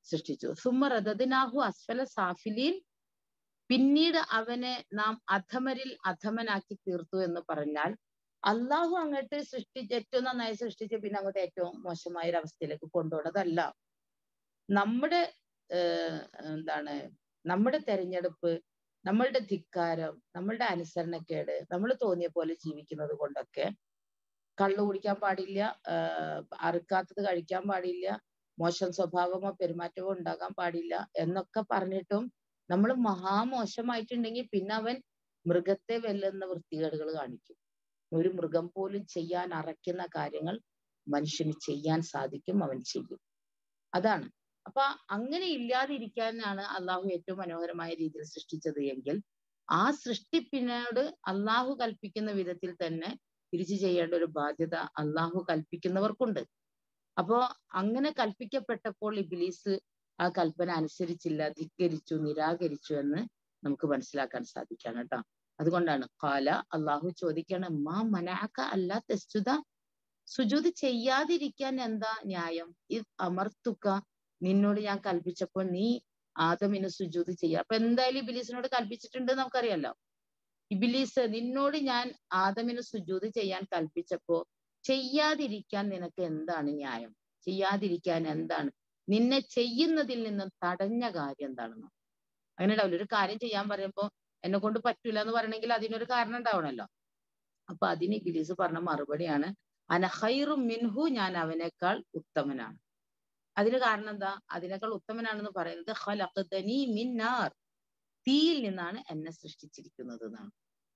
സൃഷ്ടിച്ചു സുമ റദദിനാഹു അസ്ഫല സാഫിലീൻ പിന്നീട് അവനെ നാം അധമരിൽ അധമനാക്കി തീർത്തു എന്ന് പറഞ്ഞാൽ അള്ളാഹു അങ്ങോട്ട് സൃഷ്ടിച്ച് ഏറ്റവും നന്നായി സൃഷ്ടിച്ച് പിന്നെ അങ്ങോട്ട് ഏറ്റവും മോശമായ ഒരു അവസ്ഥയിലേക്ക് കൊണ്ടുപോകുന്നതല്ല നമ്മുടെ എന്താണ് നമ്മുടെ തെരഞ്ഞെടുപ്പ് നമ്മളുടെ ധിക്കാരം നമ്മളുടെ അനുസരണക്കേട് നമ്മൾ തോന്നിയ പോലെ ജീവിക്കുന്നത് കൊണ്ടൊക്കെ കള്ളു കുടിക്കാൻ പാടില്ല അറുക്കാത്തത് കഴിക്കാൻ പാടില്ല മോശം സ്വഭാവമോ പെരുമാറ്റമോ ഉണ്ടാകാൻ പാടില്ല എന്നൊക്കെ പറഞ്ഞിട്ടും നമ്മൾ മഹാമോശമായിട്ടുണ്ടെങ്കിൽ പിന്നെ അവൻ മൃഗത്തെ വെല്ലുന്ന വൃത്തികേടുകൾ കാണിക്കും ഒരു മൃഗം പോലും ചെയ്യാൻ അറയ്ക്കുന്ന കാര്യങ്ങൾ മനുഷ്യന് ചെയ്യാൻ സാധിക്കും അവൻ ചെയ്യും അതാണ് അപ്പൊ അങ്ങനെ ഇല്ലാതിരിക്കാനാണ് അള്ളാഹു ഏറ്റവും മനോഹരമായ രീതിയിൽ സൃഷ്ടിച്ചത് എങ്കിൽ ആ സൃഷ്ടിപ്പിനോട് അള്ളാഹു കൽപ്പിക്കുന്ന വിധത്തിൽ തന്നെ തിരിച്ചു ചെയ്യേണ്ട ഒരു ബാധ്യത അള്ളാഹു കൽപ്പിക്കുന്നവർക്കുണ്ട് അപ്പോ അങ്ങനെ കൽപ്പിക്കപ്പെട്ടപ്പോൾ ഇബിലീസ് ആ കൽപ്പന അനുസരിച്ചില്ല ധിക്കരിച്ചു നിരാകരിച്ചു എന്ന് നമുക്ക് മനസ്സിലാക്കാൻ സാധിക്കാണ് കേട്ടോ അതുകൊണ്ടാണ് കാല അള്ളാഹു ചോദിക്കാണ് മാ മനാക്ക അല്ല തെസ്തുത സുജൂത് ചെയ്യാതിരിക്കാൻ എന്താ ന്യായം ഇത് അമർത്തുക നിന്നോട് ഞാൻ കൽപ്പിച്ചപ്പോൾ നീ ആദമിന് സുജൂത് ചെയ്യുക അപ്പൊ എന്തായാലും ഇബിലീസിനോട് കൽപ്പിച്ചിട്ടുണ്ട് നമുക്കറിയാലോ ഇബിലീസ് നിന്നോട് ഞാൻ ആദമിന് സുജൂത് ചെയ്യാൻ കൽപ്പിച്ചപ്പോ ചെയ്യാതിരിക്കാൻ നിനക്ക് എന്താണ് ന്യായം ചെയ്യാതിരിക്കാൻ എന്താണ് നിന്നെ ചെയ്യുന്നതിൽ നിന്നും തടഞ്ഞ കാര്യം എന്താണെന്ന് അങ്ങനെ ഉണ്ടാവില്ല ഒരു കാര്യം ചെയ്യാൻ പറയുമ്പോ എന്നെ കൊണ്ട് പറ്റൂല എന്ന് പറയണമെങ്കിൽ അതിനൊരു കാരണം ഉണ്ടാവണല്ലോ അപ്പൊ അതിന് ഇബിലീസ് പറഞ്ഞ മറുപടിയാണ് അനഹൈറു മിൻഹു ഞാൻ അവനേക്കാൾ ഉത്തമനാണ് അതിന് കാരണം എന്താ അതിനേക്കാൾ ഉത്തമനാണെന്ന് പറയുന്നത് ഖലഖതനി മിൻ നാർ തീയിൽ നിന്നാണ് എന്നെ സൃഷ്ടിച്ചിരിക്കുന്നത് എന്നാണ്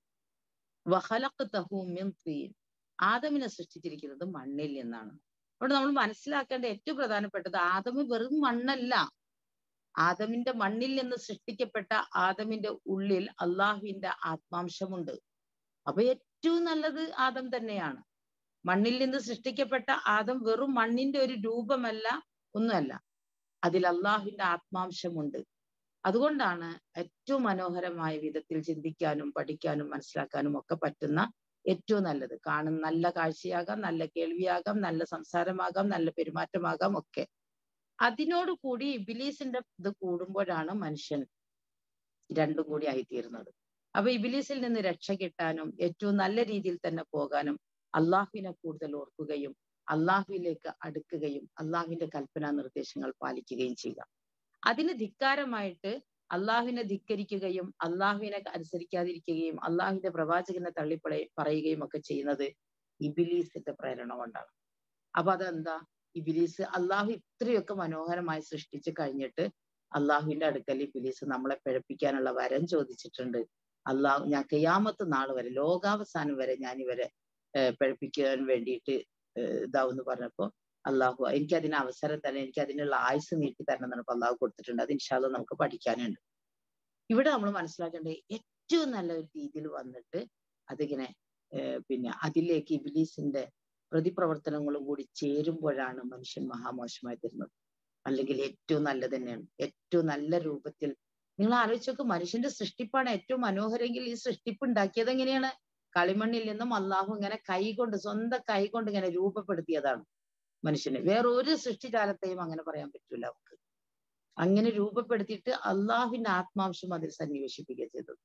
വഹലഖതഹു മിൻ തീൻ ആദമിനെ സൃഷ്ടിച്ചിരിക്കുന്നത് മണ്ണിൽ നിന്നാണ് അവിടെ നമ്മൾ മനസ്സിലാക്കേണ്ട ഏറ്റവും പ്രധാനപ്പെട്ടത് ആദമ് വെറും മണ്ണല്ല ആദമിന്റെ മണ്ണിൽ നിന്ന് സൃഷ്ടിക്കപ്പെട്ട ആദമിന്റെ ഉള്ളിൽ അള്ളാഹുവിന്റെ ആത്മാംശമുണ്ട് അപ്പൊ ഏറ്റവും നല്ലത് ആദം തന്നെയാണ് മണ്ണിൽ നിന്ന് സൃഷ്ടിക്കപ്പെട്ട ആദം വെറും മണ്ണിന്റെ ഒരു രൂപമല്ല ഒന്നുമല്ല അതിൽ അള്ളാഹുവിന്റെ ആത്മാംശമുണ്ട് അതുകൊണ്ടാണ് ഏറ്റവും മനോഹരമായ വിധത്തിൽ ചിന്തിക്കാനും പഠിക്കാനും മനസ്സിലാക്കാനും ഒക്കെ പറ്റുന്ന ഏറ്റവും നല്ലത് കാണുന്ന നല്ല കാഴ്ചയാകാം നല്ല കേൾവിയാകാം നല്ല സംസാരമാകാം നല്ല പെരുമാറ്റമാകാം ഒക്കെ അതിനോട് കൂടി ഇബിലീസിന്റെ ഇത് കൂടുമ്പോഴാണ് മനുഷ്യൻ രണ്ടും കൂടി ആയിത്തീരുന്നത് അപ്പൊ ഇബിലീസിൽ നിന്ന് രക്ഷ കിട്ടാനും ഏറ്റവും നല്ല രീതിയിൽ തന്നെ പോകാനും അള്ളാഹുവിനെ കൂടുതൽ ഓർക്കുകയും അള്ളാഹുവിലേക്ക് അടുക്കുകയും അള്ളാഹുവിന്റെ കൽപ്പനാ നിർദ്ദേശങ്ങൾ പാലിക്കുകയും ചെയ്യുക അതിന് ധിക്കാരമായിട്ട് അള്ളാഹുവിനെ ധിക്കരിക്കുകയും അള്ളാഹുവിനെ അനുസരിക്കാതിരിക്കുകയും അള്ളാഹുവിന്റെ പ്രവാചകനെ തള്ളിപ്പറ പറയുകയും ഒക്കെ ചെയ്യുന്നത് ഇബിലീസിന്റെ പ്രേരണ കൊണ്ടാണ് അപ്പൊ അതെന്താ ഇബിലീസ് അള്ളാഹു ഇത്രയൊക്കെ മനോഹരമായി സൃഷ്ടിച്ച് കഴിഞ്ഞിട്ട് അള്ളാഹുവിന്റെ അടുക്കൽ ഇബിലീസ് നമ്മളെ പിഴപ്പിക്കാനുള്ള വരം ചോദിച്ചിട്ടുണ്ട് അള്ളാഹു ഞാൻ കയ്യാമത്ത് നാൾ വരെ ലോകാവസാനം വരെ ഞാൻ ഇവരെ പിഴപ്പിക്കാൻ വേണ്ടിയിട്ട് ഇതാവെന്ന് പറഞ്ഞപ്പോ അള്ളാഹു എനിക്ക് അതിന് അവസരം തന്നെ എനിക്ക് അതിനുള്ള ആയുസ് നീട്ടി തരണം എന്നാണ് അള്ളാഹു കൊടുത്തിട്ടുണ്ട് അത് ഇൻഷാല്ല നമുക്ക് പഠിക്കാനുണ്ട് ഇവിടെ നമ്മൾ മനസ്സിലാക്കേണ്ടത് ഏറ്റവും നല്ല ഒരു രീതിയിൽ വന്നിട്ട് അതിങ്ങനെ പിന്നെ അതിലേക്ക് ഇബിലീസിന്റെ പ്രതിപ്രവർത്തനങ്ങളും കൂടി ചേരുമ്പോഴാണ് മനുഷ്യൻ മഹാമോശമായി തരുന്നത് അല്ലെങ്കിൽ ഏറ്റവും നല്ലത് തന്നെയാണ് ഏറ്റവും നല്ല രൂപത്തിൽ നിങ്ങൾ ആലോചിച്ചോക്ക് മനുഷ്യന്റെ സൃഷ്ടിപ്പാണ് ഏറ്റവും മനോഹരെങ്കിൽ ഈ സൃഷ്ടിപ്പ് ഉണ്ടാക്കിയത് എങ്ങനെയാണ് കളിമണ്ണിൽ നിന്നും അള്ളാഹു ഇങ്ങനെ കൈകൊണ്ട് സ്വന്തം കൈ കൊണ്ട് ഇങ്ങനെ രൂപപ്പെടുത്തിയതാണ് മനുഷ്യന് വേറെ ഒരു സൃഷ്ടിജാലത്തെയും അങ്ങനെ പറയാൻ പറ്റൂല നമുക്ക് അങ്ങനെ രൂപപ്പെടുത്തിയിട്ട് അള്ളാഹുവിന്റെ ആത്മാംശം അതിൽ സന്നിവേശിപ്പിക്കുക ചെയ്തത്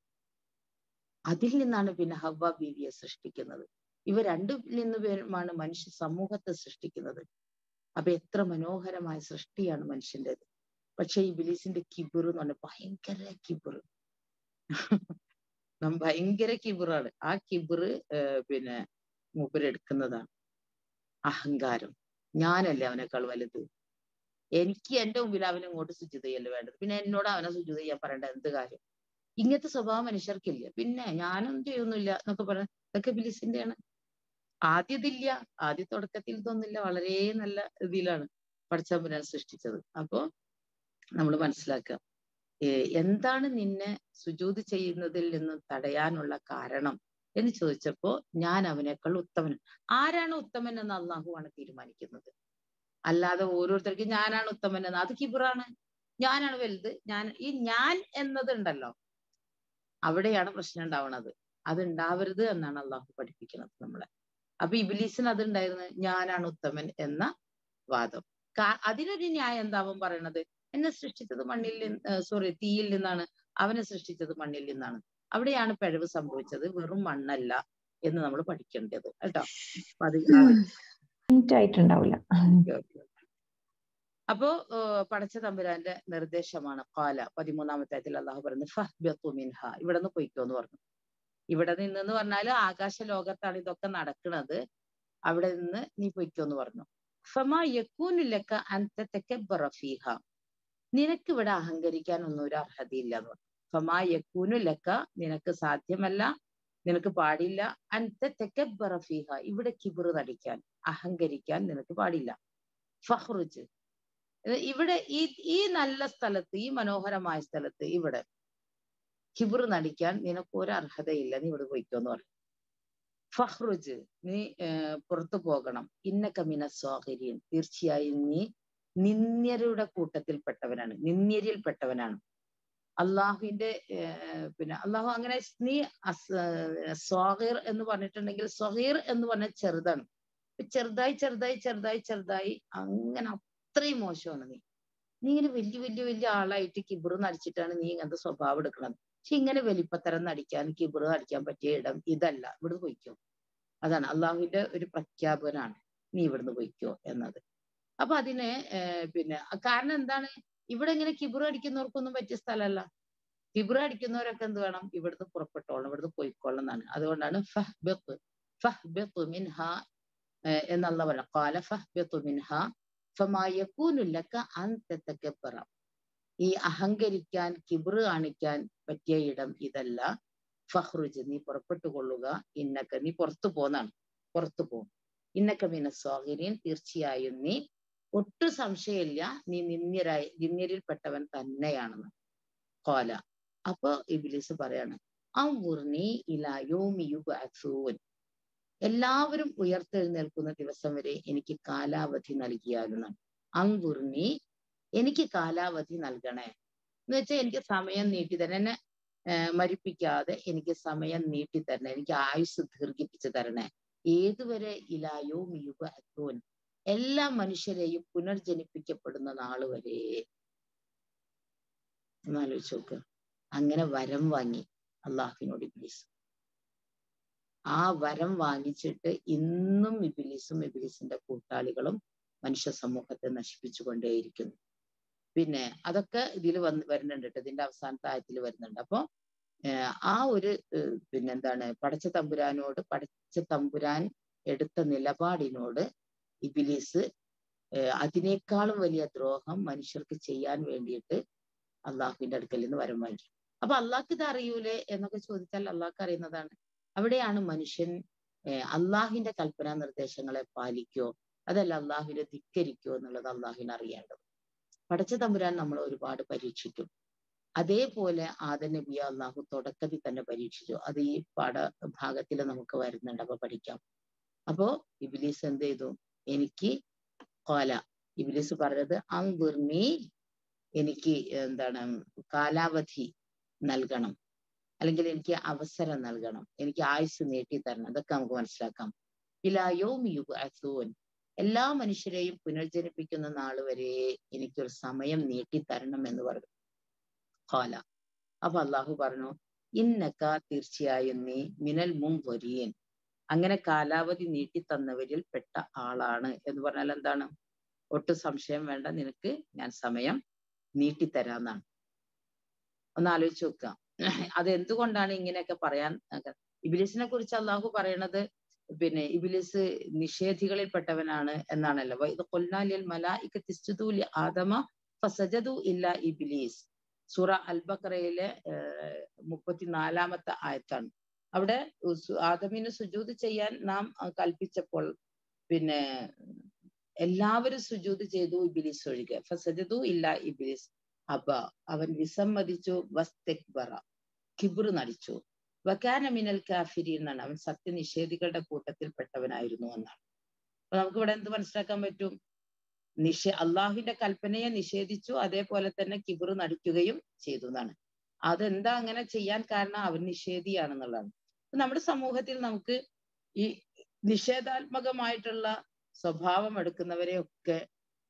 അതിൽ നിന്നാണ് പിന്നെ ഹവ്വ ബീവിയെ സൃഷ്ടിക്കുന്നത് ഇവ രണ്ടിൽ നിന്നുമാണ് മനുഷ്യ സമൂഹത്തെ സൃഷ്ടിക്കുന്നത് അപ്പൊ എത്ര മനോഹരമായ സൃഷ്ടിയാണ് മനുഷ്യൻ്റെത് പക്ഷെ ഈ ബിലീസിന്റെ കിബിർ എന്ന് പറഞ്ഞാൽ ഭയങ്കര കിബിർ ഭയങ്കര കിബിറാണ് ആ കിബിറ് പിന്നെ മൂപ്പരെടുക്കുന്നതാണ് അഹങ്കാരം ഞാനല്ലേ അവനേക്കാൾ വലുത് എനിക്ക് എന്റെ മുമ്പിൽ അവനെ ഇങ്ങോട്ട് ശുചിത ചെയ്യല്ലേ വേണ്ടത് പിന്നെ എന്നോട് അവനെ ശുചിത ചെയ്യാൻ പറയേണ്ട എന്ത് കാര്യം ഇങ്ങനത്തെ സ്വഭാവം മനുഷ്യർക്കില്ല പിന്നെ ഞാനൊന്നും ചെയ്യൊന്നുമില്ല എന്നൊക്കെ പറഞ്ഞ ഇതൊക്കെ ബിലിസിന്റെയാണ് ആദ്യതില്ല ആദ്യ തുടക്കത്തിൽ ഇതൊന്നുമില്ല വളരെ നല്ല ഇതിലാണ് പഠിച്ചമ്പുരാൻ സൃഷ്ടിച്ചത് അപ്പോ നമ്മൾ മനസ്സിലാക്കുക എന്താണ് നിന്നെ സുജൂത് ചെയ്യുന്നതിൽ നിന്ന് തടയാനുള്ള കാരണം എന്ന് ചോദിച്ചപ്പോ ഞാൻ അവനേക്കാൾ ഉത്തമൻ ആരാണ് ഉത്തമൻ എന്ന് അള്ളാഹുവാണ് തീരുമാനിക്കുന്നത് അല്ലാതെ ഓരോരുത്തർക്കും ഞാനാണ് ഉത്തമൻ എന്ന് അത് കിബിറാണ് ഞാനാണ് വലുത് ഞാൻ ഈ ഞാൻ എന്നത് ഉണ്ടല്ലോ അവിടെയാണ് പ്രശ്നം ഉണ്ടാവുന്നത് അത് ഉണ്ടാവരുത് എന്നാണ് അള്ളാഹു പഠിപ്പിക്കുന്നത് നമ്മളെ അപ്പൊ ഇബിലീസിന് അത് ഉണ്ടായിരുന്നു ഞാനാണ് ഉത്തമൻ എന്ന വാദം അതിനൊരു ന്യായം എന്താവും പറയണത് എന്നെ സൃഷ്ടിച്ചത് മണ്ണിൽ നിന്ന് സോറി തീയിൽ നിന്നാണ് അവനെ സൃഷ്ടിച്ചത് മണ്ണിൽ നിന്നാണ് അവിടെയാണ് പിഴവ് സംഭവിച്ചത് വെറും മണ്ണല്ല എന്ന് നമ്മൾ പഠിക്കേണ്ടത് കേട്ടോ അപ്പൊ അത് ആ മിനിറ്റ് ആയിട്ടുണ്ടാവില്ല ഓക്കെ, ഓക്കെ. അപ്പോ ഏഹ്, പടച്ച തമ്പുരാന്റെ നിർദ്ദേശമാണ് കാല പതിമൂന്നാമത്തെ ആയത്തിൽ അള്ളാഹു പറയുന്നത് ഫഹ്ബത്തു മിൻഹ ഇവിടെ നിന്ന് പൊയ്ക്കോ എന്ന് പറഞ്ഞു ഇവിടെ നിന്ന് എന്ന് പറഞ്ഞാല് ആകാശ ലോകത്താണ് ഇതൊക്കെ നടക്കുന്നത് അവിടെ നിന്ന് നീ പൊയ്ക്കോ എന്ന് പറഞ്ഞു ഫമാ യക്കൂനിലക്ക അൻതത്തക്കബ്ബറ ഫീഹ നിനക്ക് ഇവിടെ അഹങ്കരിക്കാൻ ഒന്നും ഒരു അർഹതയില്ല എന്ന് പറഞ്ഞു ഫമാ യക്കൂനുലക്ക നിനക്ക് സാധ്യമല്ല നിനക്ക് പാടില്ല അൻതത്തക്കബ്ബറ ഫീഹ ഇവിടെ കിബിറ് നടിക്കാൻ അഹങ്കരിക്കാൻ നിനക്ക് പാടില്ല ഫഹ്റുജ് ഇത് ഇവിടെ ഈ ഈ നല്ല സ്ഥലത്ത് ഈ മനോഹരമായ സ്ഥലത്ത് ഇവിടെ കിബിർ നടിക്കാൻ നിനക്ക് ഒരു അർഹതയില്ല നീ ഇവിടെ പോയിക്കോന്ന് പറഞ്ഞു ഫഹ്റുജ് നീ ഏർ പുറത്തു പോകണം ഇന്നക മിന സ്വാഹിരീൻ തീർച്ചയായും നീ നിന്ദ്യരുടെ കൂട്ടത്തിൽപ്പെട്ടവനാണ് നിന്ദ്യരിൽപ്പെട്ടവനാണ് അള്ളാഹുവിന്റെ ഏർ പിന്നെ അള്ളാഹു അങ്ങനെ നീ സ്വാഹിർ എന്ന് പറഞ്ഞിട്ടുണ്ടെങ്കിൽ സ്വഹീർ എന്ന് പറഞ്ഞ ചെറുതാണ് ഇപ്പൊ ചെറുതായി ചെറുതായി ചെറുതായി ചെറുതായി അങ്ങനെ അത്രയും മോശമാണ് നീ നീ ഇങ്ങനെ വലിയ വലിയ വലിയ ആളായിട്ട് കിബിറ് നടിച്ചിട്ടാണ് നീ ഇങ്ങനത്തെ സ്വഭാവം എടുക്കുന്നത് പക്ഷെ ഇങ്ങനെ വലിപ്പത്തരം നടിക്കാൻ കിബിറ് നടിക്കാൻ പറ്റിയ ഇടം ഇതല്ല ഇവിടുന്ന് പൊയ്ക്കോ അതാണ് അള്ളാഹുവിന്റെ ഒരു പ്രഖ്യാപനാണ് നീ ഇവിടുന്ന് പൊയ്ക്കോ എന്നത് അപ്പൊ അതിന് ഏർ പിന്നെ കാരണം എന്താണ് ഇവിടെ ഇങ്ങനെ കിബിറ് അടിക്കുന്നവർക്കൊന്നും പറ്റിയ സ്ഥലമല്ല കിബിറ് അടിക്കുന്നവരൊക്കെ എന്ത് വേണം ഇവിടുന്ന് പുറപ്പെട്ടോളണം ഇവിടുന്ന് പോയിക്കോളണം എന്നാണ് അതുകൊണ്ടാണ് ഫഹ്ബത്ത് ഫഹ്ബത്ത് മിൻഹ ഏർ എന്നുള്ള പറയാം കാല ഫഹ്ബത്ത് മിൻഹ ഫമാ യകൂനു ലക അൻ തതകബ്ബറ ഈ അഹങ്കരിക്കാൻ കിബിറ് കാണിക്കാൻ പറ്റിയ ഇടം ഇതല്ല ഫഹ്റുജ് നീ പുറപ്പെട്ടു കൊള്ളുക ഇന്നക്ക നീ പുറത്തു പോന്നാണ് പുറത്തു പോകും ഇന്നക്ക മിന സ്വാഹിരീൻ തീർച്ചയായും നീ ഒട്ടും സംശയമില്ല നീ നിന്ദ്യരായി നിന്ദ്യരിൽപ്പെട്ടവൻ തന്നെയാണെന്ന് കോല അപ്പൊ ഇബിലിസ് പറയാണ് അവുർണി ഇലായോമി യുബഅസൂൻ എല്ലാവരും ഉയർത്തെഴുന്നേൽക്കുന്ന ദിവസം വരെ എനിക്ക് കാലാവധി നൽകിയാലെന്നാണ് അങ്കുർണി എനിക്ക് കാലാവധി നൽകണേ എന്ന് വെച്ചാൽ എനിക്ക് സമയം നീട്ടി തരണം എന്നെ ഏർ മരിപ്പിക്കാതെ എനിക്ക് സമയം നീട്ടി തരണേ എനിക്ക് ആയുസ് ദീർഘിപ്പിച്ചു തരണേ ഏതുവരെ ഇലായോ മിയുബ അത്തോൻ എല്ലാ മനുഷ്യരെയും പുനർജനിപ്പിക്കപ്പെടുന്ന നാള് വരെ എന്നാലോചിച്ച് നോക്ക് അങ്ങനെ വരം വാങ്ങി അള്ളാഹുവിനോട് ഇബിലിസ് ആ വരം വാങ്ങിച്ചിട്ട് ഇന്നും ഇബിലിസും ഇബിലിസിന്റെ കൂട്ടാളികളും മനുഷ്യ സമൂഹത്തെ നശിപ്പിച്ചുകൊണ്ടേയിരിക്കുന്നു പിന്നെ അതൊക്കെ ഇതിൽ വന്ന് വരുന്നുണ്ട് കേട്ടോ ഇതിന്റെ അവസാനത്തെ ആയത്തിൽ വരുന്നുണ്ട് അപ്പൊ ആ ഒരു പിന്നെന്താണ് പടച്ച തമ്പുരാനോട് പടച്ച തമ്പുരാൻ എടുത്ത നിലപാടിനോട് ഇബിലിസ് അതിനേക്കാളും വലിയ ദ്രോഹം മനുഷ്യർക്ക് ചെയ്യാൻ വേണ്ടിയിട്ട് അള്ളാഹുവിന്റെ അടുക്കൽ നിന്ന് വരം വാങ്ങി അപ്പൊ അള്ളാഹ്ക്ക് ഇത് അറിയൂലേ എന്നൊക്കെ ചോദിച്ചാൽ അള്ളാഹ്ക്ക് അറിയുന്നതാണ് അവിടെയാണ് മനുഷ്യൻ അള്ളാഹിന്റെ കൽപ്പനാ നിർദ്ദേശങ്ങളെ പാലിക്കോ അതല്ല അള്ളാഹുവിനെ ധിക്കരിക്കോ എന്നുള്ളത് അള്ളാഹുവിന് അറിയേണ്ടത് പടച്ച തമ്പുരാൻ നമ്മൾ ഒരുപാട് പരീക്ഷിക്കും അതേപോലെ ആദ നബിയ അള്ളാഹു തുടക്കത്തിൽ തന്നെ പരീക്ഷിച്ചു അത് ഈ പാഠഭാഗത്തിൽ നമുക്ക് വരുന്നുണ്ട് അപ്പൊ പഠിക്കാം അപ്പോ ഇബിലീസ് എന്ത് ചെയ്തു എനിക്ക് കോല ഇബിലീസ് പറഞ്ഞത് അങ്കുർമി എനിക്ക് എന്താണ് കാലാവധി നൽകണം അല്ലെങ്കിൽ എനിക്ക് അവസരം നൽകണം എനിക്ക് ആയുസ് നീട്ടി തരണം അതൊക്കെ നമുക്ക് മനസ്സിലാക്കാം ഇലായോം യുഗ് അസൂൻ എല്ലാ മനുഷ്യരെയും പുനർജനിപ്പിക്കുന്ന നാൾ വരെ എനിക്കൊരു സമയം നീട്ടി തരണം എന്ന് പറഞ്ഞു ഖാല അപ്പൊ അള്ളാഹു പറഞ്ഞു ഇന്നക്ക തീർച്ചയായും നീ മിനൽ മുംവരിയൻ അങ്ങനെ കാലാവധി നീട്ടി തന്നവരിൽ പെട്ട ആളാണ് എന്ന് പറഞ്ഞാൽ എന്താണ് ഒട്ടും സംശയം വേണ്ട നിനക്ക് ഞാൻ സമയം നീട്ടിത്തരാന്നാണ് ഒന്ന് ആലോചിച്ച് നോക്കുക അത് എന്തുകൊണ്ടാണ് ഇങ്ങനെയൊക്കെ പറയാൻ ഇബിലിസിനെ കുറിച്ച് അള്ളാഹു പറയണത് പിന്നെ ഇബിലിസ് നിഷേധികളിൽപ്പെട്ടവനാണ് എന്നാണല്ലോ ഇത് കൊല്ലാലിൽ മലായിക തിസ്തുലി ആദമ ഫസജദു ഇല്ല ഇബിലീസ് സൂറ അൽബക്കറയിലെ മുപ്പത്തിനാലാമത്തെ ആയത്താണ് അവിടെ ആദമിന് സുജൂത് ചെയ്യാൻ നാം കൽപ്പിച്ചപ്പോൾ പിന്നെ എല്ലാവരും സുജൂത് ചെയ്തു ഇബിലിസ് ഒഴികെ ഫസജദു ഇല്ല ഇബിലിസ് അബ അവൻ വിസമ്മതിച്ചു വസ്തെക്ബറ കിബിർ നടിച്ചു വക്കാന മിനൽ കാഫിരി എന്നാണ് അവൻ സത്യനിഷേധികളുടെ കൂട്ടത്തിൽപ്പെട്ടവനായിരുന്നു എന്നാണ് അപ്പൊ നമുക്ക് ഇവിടെ എന്ത് മനസ്സിലാക്കാൻ പറ്റും നിഷേ അള്ളാഹുവിന്റെ കൽപ്പനയെ നിഷേധിച്ചു അതേപോലെ തന്നെ കിബിർ നടിക്കുകയും ചെയ്തു എന്നാണ് അതെന്താ അങ്ങനെ ചെയ്യാൻ കാരണം അവൻ നിഷേധിയാണെന്നുള്ളതാണ് നമ്മുടെ സമൂഹത്തിൽ നമുക്ക് ഈ നിഷേധാത്മകമായിട്ടുള്ള സ്വഭാവം എടുക്കുന്നവരെയൊക്കെ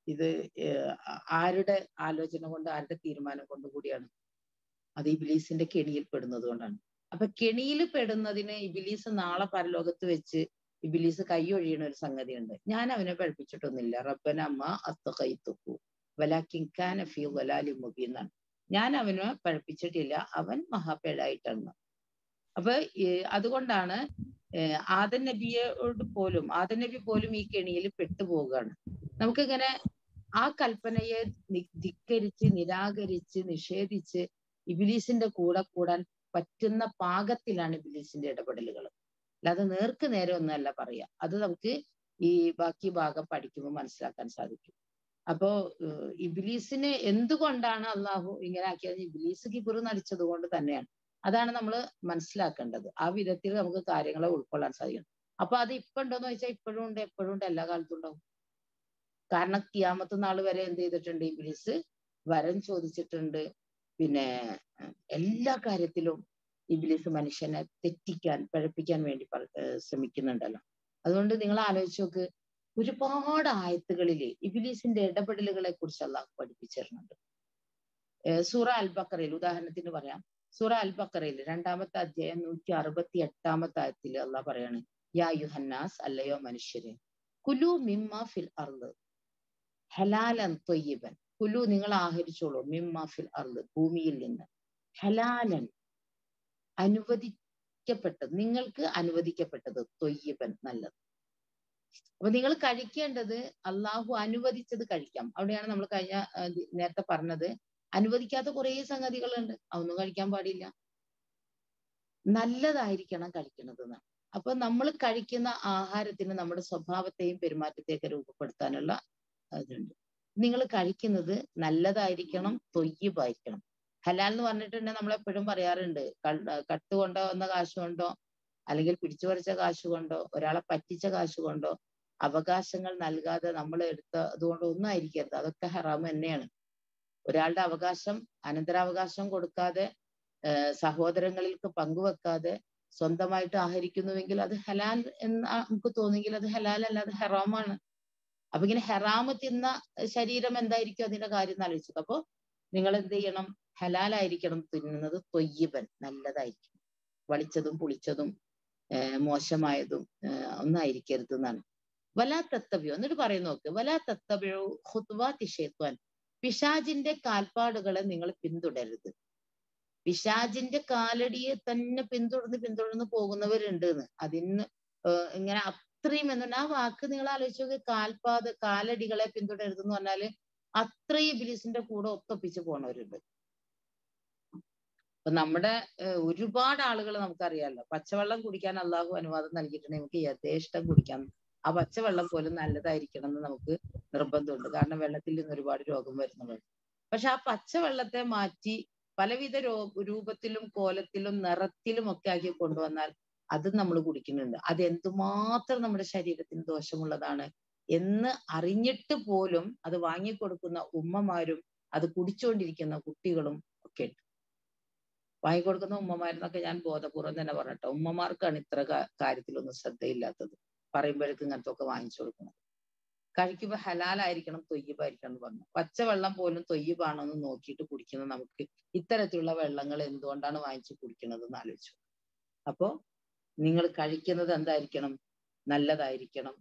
ഇത് ഏഹ് ആരുടെ ആലോചന കൊണ്ട് ആരുടെ തീരുമാനം കൊണ്ട് കൂടിയാണ് അത് ഇബിലീസിന്റെ കെണിയിൽ പെടുന്നത് കൊണ്ടാണ് അപ്പൊ കെണിയിൽ പെടുന്നതിന് ഇബിലീസ് നാളെ പരലോകത്ത് വെച്ച് ഇബിലീസ് കൈയൊഴിയണ ഒരു സംഗതിയുണ്ട് ഞാൻ അവനെ പഠിപ്പിച്ചിട്ടൊന്നുമില്ല റബ്ബന അമ്മ അത്തഖൈത്തുക്കു വലാക്കിൻകാന ഫീ വലാലി മുബീൻ എന്നാണ് ഞാൻ അവനെ പഠിപ്പിച്ചിട്ടില്ല അവൻ മഹാപേടായിട്ടാണ് അപ്പൊ അതുകൊണ്ടാണ് ആദൻ നബിയോട് പോലും ആദൻ നബി പോലും ഈ കെണിയിൽ പെട്ടുപോവുകയാണ് നമുക്കിങ്ങനെ ആ കൽപ്പനയെ ധിക്കരിച്ച് നിരാകരിച്ച് നിഷേധിച്ച് ഇബിലീസിന്റെ കൂടെ കൂടാൻ പറ്റുന്ന പാകത്തിലാണ് ഇബിലീസിന്റെ ഇടപെടലുകൾ അല്ലാതെ നേർക്ക് നേരെ ഒന്നല്ല പറയാ അത് നമുക്ക് ഈ ബാക്കി ഭാഗം പഠിക്കുമ്പോൾ മനസ്സിലാക്കാൻ സാധിക്കും അപ്പോ ഇബിലീസിന് എന്തുകൊണ്ടാണ് അള്ളാഹു ഇങ്ങനെ ആക്കിയത് ഇബിലീസ് കിബിറ് നടിച്ചത് കൊണ്ട് തന്നെയാണ് അതാണ് നമ്മൾ മനസ്സിലാക്കേണ്ടത് ആ വിധത്തിൽ നമുക്ക് കാര്യങ്ങളെ ഉൾക്കൊള്ളാൻ സാധിക്കും അപ്പൊ അത് ഇപ്പൊ ഉണ്ടോന്ന് ചോദിച്ചാൽ ഇപ്പോഴും ഉണ്ട് എപ്പോഴും ഉണ്ട് എല്ലാ കാലത്തും ഉണ്ടാവും കാരണം കിയാമത്ത് നാൾ വരെ എന്ത് ചെയ്തിട്ടുണ്ട് ഇബിലീസ് വരം ചോദിച്ചിട്ടുണ്ട് പിന്നെ എല്ലാ കാര്യത്തിലും ഇബിലീസ് മനുഷ്യനെ തെറ്റിക്കാൻ പഴപ്പിക്കാൻ വേണ്ടി ശ്രമിക്കുന്നുണ്ടല്ലോ അതുകൊണ്ട് നിങ്ങൾ ആലോചിച്ച് നോക്ക് ഒരുപാട് ആയത്തുകളില് ഇബിലീസിന്റെ ഇടപെടലുകളെ കുറിച്ച് അള്ളാഹു പഠിപ്പിച്ചിരുന്നുണ്ട് സൂറ അൽ ബക്കറയിൽ ഉദാഹരണത്തിന് പറയാം സൂറ അൽ ബക്കറയിൽ രണ്ടാമത്തെ അധ്യായം നൂറ്റി അറുപത്തി എട്ടാമത്തെ ആയത്തിൽ അള്ളാഹ് പറയാണ് യാ യുഹന്നാസ് അല്ലയോ മനുഷ്യരെ കുലു മിമ്മ ഫിൽ അർദ് ഹലാലൻ തൊയ്യബൻ കുലു നിങ്ങൾ ആഹരിച്ചോളൂ മിമ്മ ഫിൽ അർദ് ഭൂമിയിൽ നിന്ന് ഹലാലൻ അനുവദിക്കപ്പെട്ടത് നിങ്ങൾക്ക് അനുവദിക്കപ്പെട്ടത് തൊയ്യബൻ നല്ലത് അപ്പൊ നിങ്ങൾ കഴിക്കേണ്ടത് അള്ളാഹു അനുവദിച്ചത് കഴിക്കാം അവിടെയാണ് നമ്മൾ കഴിഞ്ഞ നേരത്തെ പറഞ്ഞത് അനുവദിക്കാത്ത കുറേ സംഗതികളുണ്ട് അതൊന്നും കഴിക്കാൻ പാടില്ല നല്ലതായിരിക്കണം കഴിക്കുന്നത് എന്നാണ് അപ്പൊ നമ്മൾ കഴിക്കുന്ന ആഹാരത്തിന് നമ്മുടെ സ്വഭാവത്തെയും പെരുമാറ്റത്തെയൊക്കെ രൂപപ്പെടുത്താനുള്ള ഇതുണ്ട് നിങ്ങൾ കഴിക്കുന്നത് നല്ലതായിരിക്കണം തൊയ്യബായിരിക്കണം ഹലാൽ എന്ന് പറഞ്ഞിട്ടുണ്ടെങ്കിൽ നമ്മൾ എപ്പോഴും പറയാറുണ്ട് കട്ട് കൊണ്ടോ വന്ന കാശ് കൊണ്ടോ അല്ലെങ്കിൽ പിടിച്ചു പറിച്ച കാശ് കൊണ്ടോ ഒരാളെ പറ്റിച്ച കാശ് കൊണ്ടോ അവകാശങ്ങൾ നൽകാതെ നമ്മൾ എടുത്ത അതുകൊണ്ട് ഒന്നും ആയിരിക്കരുത് അതൊക്കെ ഹറാം തന്നെയാണ് ഒരാളുടെ അവകാശം അനന്തരാവകാശം കൊടുക്കാതെ സഹോദരങ്ങൾക്ക് പങ്കുവെക്കാതെ സ്വന്തമായിട്ട് ആഹരിക്കുന്നുവെങ്കിൽ അത് ഹലാൽ എന്ന് നമുക്ക് തോന്നുമെങ്കിൽ അത് ഹലാൽ അല്ല അത് ഹറാമാണ് അപ്പൊ ഇങ്ങനെ ഹറാമ് തിന്ന ശരീരം എന്തായിരിക്കും അതിന്റെ കാര്യം എന്ന് ആലോചിച്ചത് അപ്പൊ നിങ്ങൾ എന്ത് ചെയ്യണം ഹലാലായിരിക്കണം തിന്നുന്നത് തൊയ്യബൻ നല്ലതായിരിക്കും വളിച്ചതും പുളിച്ചതും മോശമായതും ഒന്നും ആയിരിക്കരുത് എന്നാണ് വലാ തത്തവ്യോ എന്നിട്ട് പറയുന്ന നോക്ക് വലാ തത്തവ്യോ ഹുത്വാ തിഷേത്വാൻ പിശാജിന്റെ കാൽപ്പാടുകളെ നിങ്ങൾ പിന്തുടരുത് പിശാജിന്റെ കാലടിയെ തന്നെ പിന്തുടർന്ന് പിന്തുടർന്ന് പോകുന്നവരുണ്ട് എന്ന് അതിന് ഇങ്ങനെ അത്രയും എന്ന് ആ വാക്ക് നിങ്ങൾ ആലോചിച്ച് നോക്ക് കാൽപാത കാലടികളെ പിന്തുടരുതെന്ന് പറഞ്ഞാല് അത്രയും ബിലീസിന്റെ കൂടെ ഒത്തൊപ്പിച്ച് പോണവരുണ്ട് അപ്പൊ നമ്മുടെ ഒരുപാട് ആളുകൾ നമുക്കറിയാമല്ലോ പച്ചവെള്ളം കുടിക്കാൻ അള്ളാഹു അനുവാദം നൽകിയിട്ടുണ്ടെങ്കിൽ നമുക്ക് യഥേഷ്ടം കുടിക്കാം ആ പച്ചവെള്ളം പോലും നല്ലതായിരിക്കണം എന്ന് നമുക്ക് നിർബന്ധമുണ്ട് കാരണം വെള്ളത്തിൽ നിന്ന് ഒരുപാട് രോഗം വരുന്നുണ്ട് പക്ഷെ ആ പച്ചവെള്ളത്തെ മാറ്റി പലവിധ രോ രൂപത്തിലും കോലത്തിലും നിറത്തിലും ഒക്കെ ആക്കി കൊണ്ടുവന്നാൽ അത് നമ്മൾ കുടിക്കുന്നുണ്ട് അത് എന്തുമാത്രം നമ്മുടെ ശരീരത്തിന് ദോഷമുള്ളതാണ് എന്ന് അറിഞ്ഞിട്ട് പോലും അത് വാങ്ങിക്കൊടുക്കുന്ന ഉമ്മമാരും അത് കുടിച്ചുകൊണ്ടിരിക്കുന്ന കുട്ടികളും ഒക്കെ ഉണ്ട് വാങ്ങിക്കൊടുക്കുന്ന ഉമ്മമാരെന്നൊക്കെ ഞാൻ ബോധപൂർവം തന്നെ പറഞ്ഞിട്ടോ ഉമ്മമാർക്കാണ് ഇത്ര കാര്യത്തിലൊന്നും ശ്രദ്ധയില്ലാത്തത് പറയുമ്പോഴേക്കും ഇങ്ങനത്തെ ഒക്കെ വാങ്ങിച്ചു കൊടുക്കുന്നത് കഴിക്കുമ്പോൾ ഹലാലായിരിക്കണം തൊയ്യബായിരിക്കണം എന്ന് പറഞ്ഞു പച്ചവെള്ളം പോലും തൊയ്യബാണോന്ന് നോക്കിയിട്ട് കുടിക്കുന്നത് നമുക്ക് ഇത്തരത്തിലുള്ള വെള്ളങ്ങൾ എന്തുകൊണ്ടാണ് വാങ്ങിച്ച് കുടിക്കുന്നത് എന്ന് ആലോചിച്ചു അപ്പോ നിങ്ങൾ കഴിക്കുന്നത് എന്തായിരിക്കണം നല്ലതായിരിക്കണം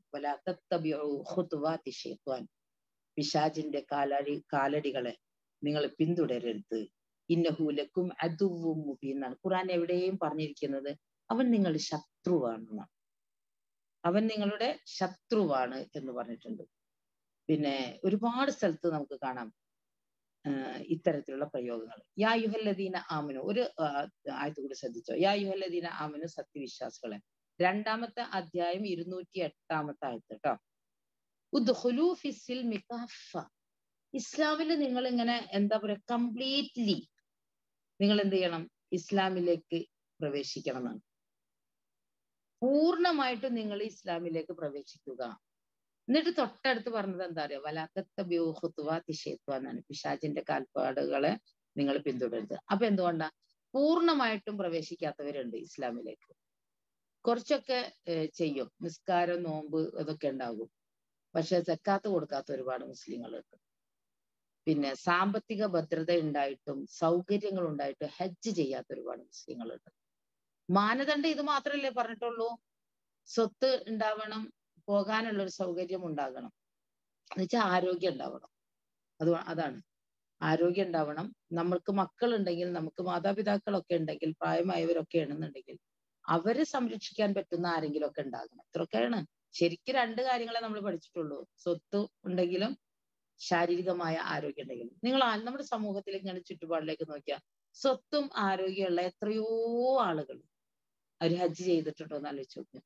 വലാത്തബ്വാൻ പിശാജിന്റെ കാലടി കാലടികളെ നിങ്ങൾ പിന്തുടരരുത് ഇന്നഹൂലക്കും അതുവും മുബീൻ എന്നാണ് ഖുറാൻ എവിടെയും പറഞ്ഞിരിക്കുന്നത് അവൻ നിങ്ങളുടെ ശത്രുവാണെന്നാണ് അവൻ നിങ്ങളുടെ ശത്രുവാണ് എന്ന് പറഞ്ഞിട്ടുണ്ട് പിന്നെ ഒരുപാട് സ്ഥലത്ത് നമുക്ക് കാണാം ഇത്തരത്തിലുള്ള പ്രയോഗങ്ങൾ യാ യുഹല്ലദീന ആമനു ഒരു ആയത്ത് കൂടി ശ്രദ്ധിച്ചോ യാ യുഹല്ലദീന ആമനു സത്യവിശ്വാസികളെ രണ്ടാമത്തെ അധ്യായം ഇരുന്നൂറ്റി എട്ടാമത്തെ ആയത്ത് കേട്ടോ ഉദ്ഹുലു ഫിസിൽ മികാഫ ഇസ്ലാമിൽ നിങ്ങൾ ഇങ്ങനെ എന്താ പറയുക കംപ്ലീറ്റ്ലി നിങ്ങൾ എന്ത് ചെയ്യണം ഇസ്ലാമിലേക്ക് പ്രവേശിക്കണം എന്നാണ് പൂർണ്ണമായിട്ടും നിങ്ങൾ ഇസ്ലാമിലേക്ക് പ്രവേശിക്കുക എന്നിട്ട് തൊട്ടടുത്ത് പറഞ്ഞത് എന്താ അറിയോ വലാത്ത ബ്യൂഹുത്വ തിഷേത്വ എന്നാണ് പിശാചിന്റെ കാൽപ്പാടുകളെ നിങ്ങൾ പിന്തുടരുത് അപ്പൊ എന്തുകൊണ്ടാ പൂർണ്ണമായിട്ടും പ്രവേശിക്കാത്തവരുണ്ട് ഇസ്ലാമിലേക്ക് കുറച്ചൊക്കെ ചെയ്യും നിസ്കാരം നോമ്പ് അതൊക്കെ ഉണ്ടാകും പക്ഷെ സക്കാത്ത് കൊടുക്കാത്ത ഒരുപാട് മുസ്ലിങ്ങളുണ്ട് പിന്നെ സാമ്പത്തിക ഭദ്രത ഉണ്ടായിട്ടും സൗകര്യങ്ങൾ ഉണ്ടായിട്ടും ഹജ്ജ് ചെയ്യാത്ത ഒരുപാട് മുസ്ലിങ്ങളുണ്ട് മാനദണ്ഡം ഇത് മാത്രമല്ലേ പറഞ്ഞിട്ടുള്ളൂ സ്വത്ത് ഉണ്ടാവണം പോകാനുള്ള ഒരു സൗകര്യം ഉണ്ടാകണം എന്നുവെച്ചാൽ ആരോഗ്യം ഉണ്ടാവണം അത് അതാണ് ആരോഗ്യം ഉണ്ടാവണം നമ്മൾക്ക് മക്കളുണ്ടെങ്കിൽ നമുക്ക് മാതാപിതാക്കളൊക്കെ ഉണ്ടെങ്കിൽ പ്രായമായവരൊക്കെ ആണെന്നുണ്ടെങ്കിൽ അവരെ സംരക്ഷിക്കാൻ പറ്റുന്ന ആരെങ്കിലും ഒക്കെ ഉണ്ടാകണം ഇത്രയൊക്കെയാണ് ശരിക്കും രണ്ട് കാര്യങ്ങളെ നമ്മൾ പഠിച്ചിട്ടുള്ളൂ സ്വത്ത് ഉണ്ടെങ്കിലും ശാരീരികമായ ആരോഗ്യം ഉണ്ടെങ്കിലും നിങ്ങൾ നമ്മുടെ സമൂഹത്തിൽ ഇങ്ങനെ ചുറ്റുപാടിലേക്ക് നോക്കിയാൽ സ്വത്തും ആരോഗ്യമുള്ള എത്രയോ ആളുകൾ അവർ ഹജ്ജ് ചെയ്തിട്ടുണ്ടോ എന്ന് ആലോചിച്ച് നോക്കുക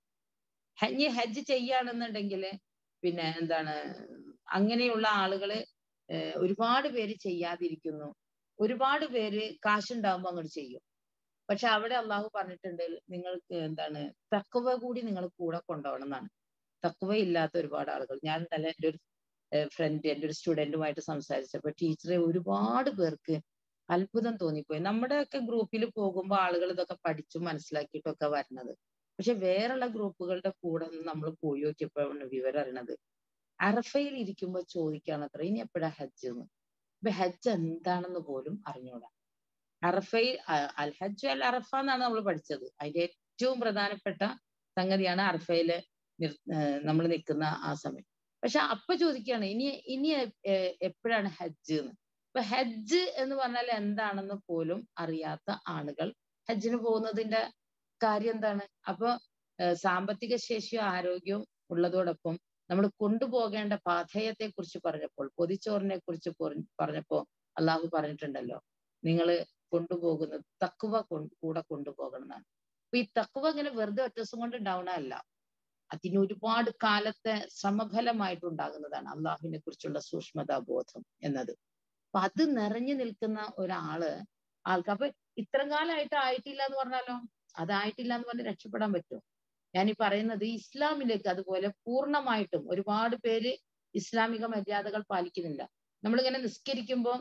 ഇനി ഹജ്ജ് ചെയ്യുകയാണെന്നുണ്ടെങ്കിൽ പിന്നെ എന്താണ് അങ്ങനെയുള്ള ആളുകള് ഒരുപാട് പേര് ചെയ്യാതിരിക്കുന്നു ഒരുപാട് പേര് കാശുണ്ടാകുമ്പോൾ അങ്ങോട്ട് ചെയ്യും പക്ഷെ അവിടെ അള്ളാഹു പറഞ്ഞിട്ടുണ്ട് നിങ്ങൾക്ക് എന്താണ് തക്കുവ കൂടി നിങ്ങൾ കൂടെ കൊണ്ടുപോകണം എന്നാണ് തക്കുവ ഇല്ലാത്ത ഒരുപാട് ആളുകൾ ഞാൻ ഇന്നലെ എൻ്റെ ഒരു ഫ്രണ്ട് എൻ്റെ ഒരു സ്റ്റുഡൻറ്റുമായിട്ട് സംസാരിച്ചപ്പോൾ ടീച്ചറെ ഒരുപാട് പേർക്ക് അത്ഭുതം തോന്നിപ്പോയി നമ്മുടെയൊക്കെ ഗ്രൂപ്പിൽ പോകുമ്പോൾ ആളുകൾ ഇതൊക്കെ പഠിച്ചും മനസ്സിലാക്കിയിട്ടൊക്കെ വരുന്നത് പക്ഷെ വേറെയുള്ള ഗ്രൂപ്പുകളുടെ കൂടെ നമ്മൾ പോയി നോക്കിയപ്പോഴാണ് വിവരം അറിയണത് അറഫയിൽ ഇരിക്കുമ്പോൾ ചോദിക്കാണ് അത്ര ഇനി എപ്പോഴാ ഹജ്ജ് എന്ന് ഇപ്പൊ ഹജ്ജ് എന്താണെന്ന് പോലും അറിഞ്ഞൂടാ അറഫയിൽ അൽ ഹജ്ജ് അൽ അറഫ എന്നാണ് നമ്മൾ പഠിച്ചത് അതിന്റെ ഏറ്റവും പ്രധാനപ്പെട്ട സംഗതിയാണ് അറഫയില് നമ്മൾ നിൽക്കുന്ന ആ സമയം പക്ഷെ അപ്പൊ ചോദിക്കുകയാണ് ഇനി ഇനി എപ്പോഴാണ് ഹജ്ജ് എന്ന് ഇപ്പൊ ഹജ്ജ് എന്ന് പറഞ്ഞാൽ എന്താണെന്ന് പോലും അറിയാത്ത ആളുകൾ ഹജ്ജിന് പോകുന്നതിന്റെ കാര്യം എന്താണ് അപ്പൊ സാമ്പത്തിക ശേഷിയും ആരോഗ്യവും ഉള്ളതോടൊപ്പം നമ്മൾ കൊണ്ടുപോകേണ്ട പാഥേയത്തെ കുറിച്ച് പറഞ്ഞപ്പോൾ പൊതിച്ചോറിനെ കുറിച്ച് പറഞ്ഞപ്പോ അള്ളാഹു പറഞ്ഞിട്ടുണ്ടല്ലോ നിങ്ങൾ കൊണ്ടുപോകുന്നത് തക്കുവ കൂടെ കൊണ്ടുപോകണം എന്നാണ് അപ്പൊ ഈ തക്കുവ ഇങ്ങനെ വെറുതെ ഒറ്റ ദിവസം കൊണ്ട് ഉണ്ടാവണമല്ല അതിന് ഒരുപാട് കാലത്തെ ശ്രമഫലമായിട്ടുണ്ടാകുന്നതാണ് അള്ളാഹുവിനെ കുറിച്ചുള്ള സൂക്ഷ്മതാ ബോധം എന്നത് അപ്പൊ അത് നിറഞ്ഞു നിൽക്കുന്ന ഒരാള് ആൾക്ക് അപ്പൊ ഇത്രയും കാലമായിട്ട് ആയിട്ടില്ല എന്ന് പറഞ്ഞാലോ അതായിട്ടില്ല എന്ന് പറഞ്ഞ് രക്ഷപ്പെടാൻ പറ്റും ഞാൻ ഈ പറയുന്നത് ഇസ്ലാമിലേക്ക് അതുപോലെ പൂർണ്ണമായിട്ടും ഒരുപാട് പേര് ഇസ്ലാമിക മര്യാദകൾ പാലിക്കുന്നില്ല നമ്മളിങ്ങനെ നിസ്കരിക്കുമ്പോൾ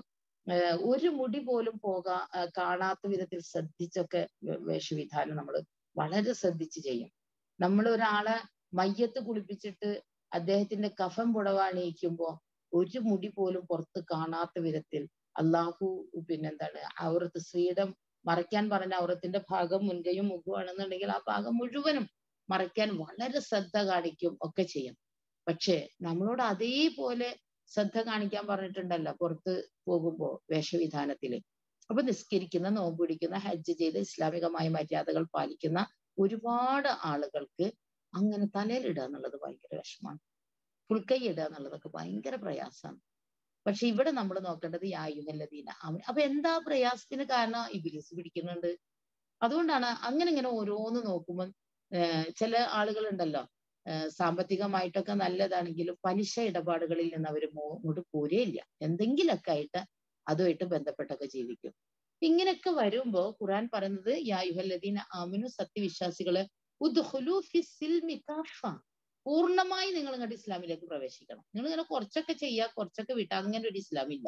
ഒരു മുടി പോലും പോകാ കാണാത്ത വിധത്തിൽ ശ്രദ്ധിച്ചൊക്കെ വേഷവിധാനം നമ്മൾ വളരെ ശ്രദ്ധിച്ച് ചെയ്യും നമ്മൾ ഒരാളെ മയ്യത്ത് കുളിപ്പിച്ചിട്ട് അദ്ദേഹത്തിന്റെ കഫം പുടവാണിയിക്കുമ്പോൾ ഒരു മുടി പോലും പുറത്ത് കാണാത്ത വിധത്തിൽ അള്ളാഹു പിന്നെന്താണ് ഔറത്ത് സ്ത്രീയുടെ മറയ്ക്കാൻ പറഞ്ഞ ഔറത്തിന്റെ ഭാഗം മുൻകൈയും മുഖമാണെന്നുണ്ടെങ്കിൽ ആ ഭാഗം മുഴുവനും മറയ്ക്കാൻ വളരെ ശ്രദ്ധ കാണിക്കും ഒക്കെ ചെയ്യും പക്ഷേ നമ്മളോട് അതേപോലെ ശ്രദ്ധ കാണിക്കാൻ പറഞ്ഞിട്ടുണ്ടല്ലോ പുറത്ത് പോകുമ്പോൾ വേഷവിധാനത്തില് അപ്പൊ നിസ്കരിക്കുന്ന നോമ്പ് പിടിക്കുന്ന ഹജ്ജ് ചെയ്ത് ഇസ്ലാമികമായ മര്യാദകൾ പാലിക്കുന്ന ഒരുപാട് ആളുകൾക്ക് അങ്ങനെ തലയിലിടുക എന്നുള്ളത് ഭയങ്കര വിഷമാണ് പുൽക്കൈ ഇടുക എന്നുള്ളതൊക്കെ ഭയങ്കര പ്രയാസമാണ് പക്ഷെ ഇവിടെ നമ്മൾ നോക്കേണ്ടത് യായുഹല്ലദീന അവൻ അപ്പൊ എന്താ പ്രയാസത്തിന് കാരണം ഇബിലിസ് പിടിക്കുന്നുണ്ട് അതുകൊണ്ടാണ് അങ്ങനെ ഇങ്ങനെ ഓരോന്ന് നോക്കുമ്പോൾ ചില ആളുകൾ ഉണ്ടല്ലോ സാമ്പത്തികമായിട്ടൊക്കെ നല്ലതാണെങ്കിലും പലിശ ഇടപാടുകളിൽ നിന്ന് അവർ അങ്ങോട്ട് പോരേയില്ല എന്തെങ്കിലൊക്കെ ആയിട്ട് അതുമായിട്ട് ബന്ധപ്പെട്ടൊക്കെ ജീവിക്കും ഇങ്ങനെയൊക്കെ വരുമ്പോ ഖുറാൻ പറയുന്നത് യായുഹല്ലദീന ആമിനു സത്യവിശ്വാസികള് ഉദ്ഹുലു ഫി സിൽമി കാഫ പൂർണ്ണമായി നിങ്ങൾ ഇങ്ങോട്ട് ഇസ്ലാമിലേക്ക് പ്രവേശിക്കണം നിങ്ങൾ ഇങ്ങനെ കുറച്ചൊക്കെ ചെയ്യുക കുറച്ചൊക്കെ വിട്ടാ അങ്ങനെ ഒരു ഇസ്ലാം ഇല്ല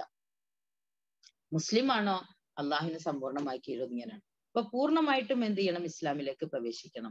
മുസ്ലിം ആണോ അള്ളാഹിനെ സമ്പൂർണ്ണമായി കീഴൊതുങ്ങനാണ് അപ്പൊ പൂർണ്ണമായിട്ടും എന്ത് ചെയ്യണം ഇസ്ലാമിലേക്ക് പ്രവേശിക്കണം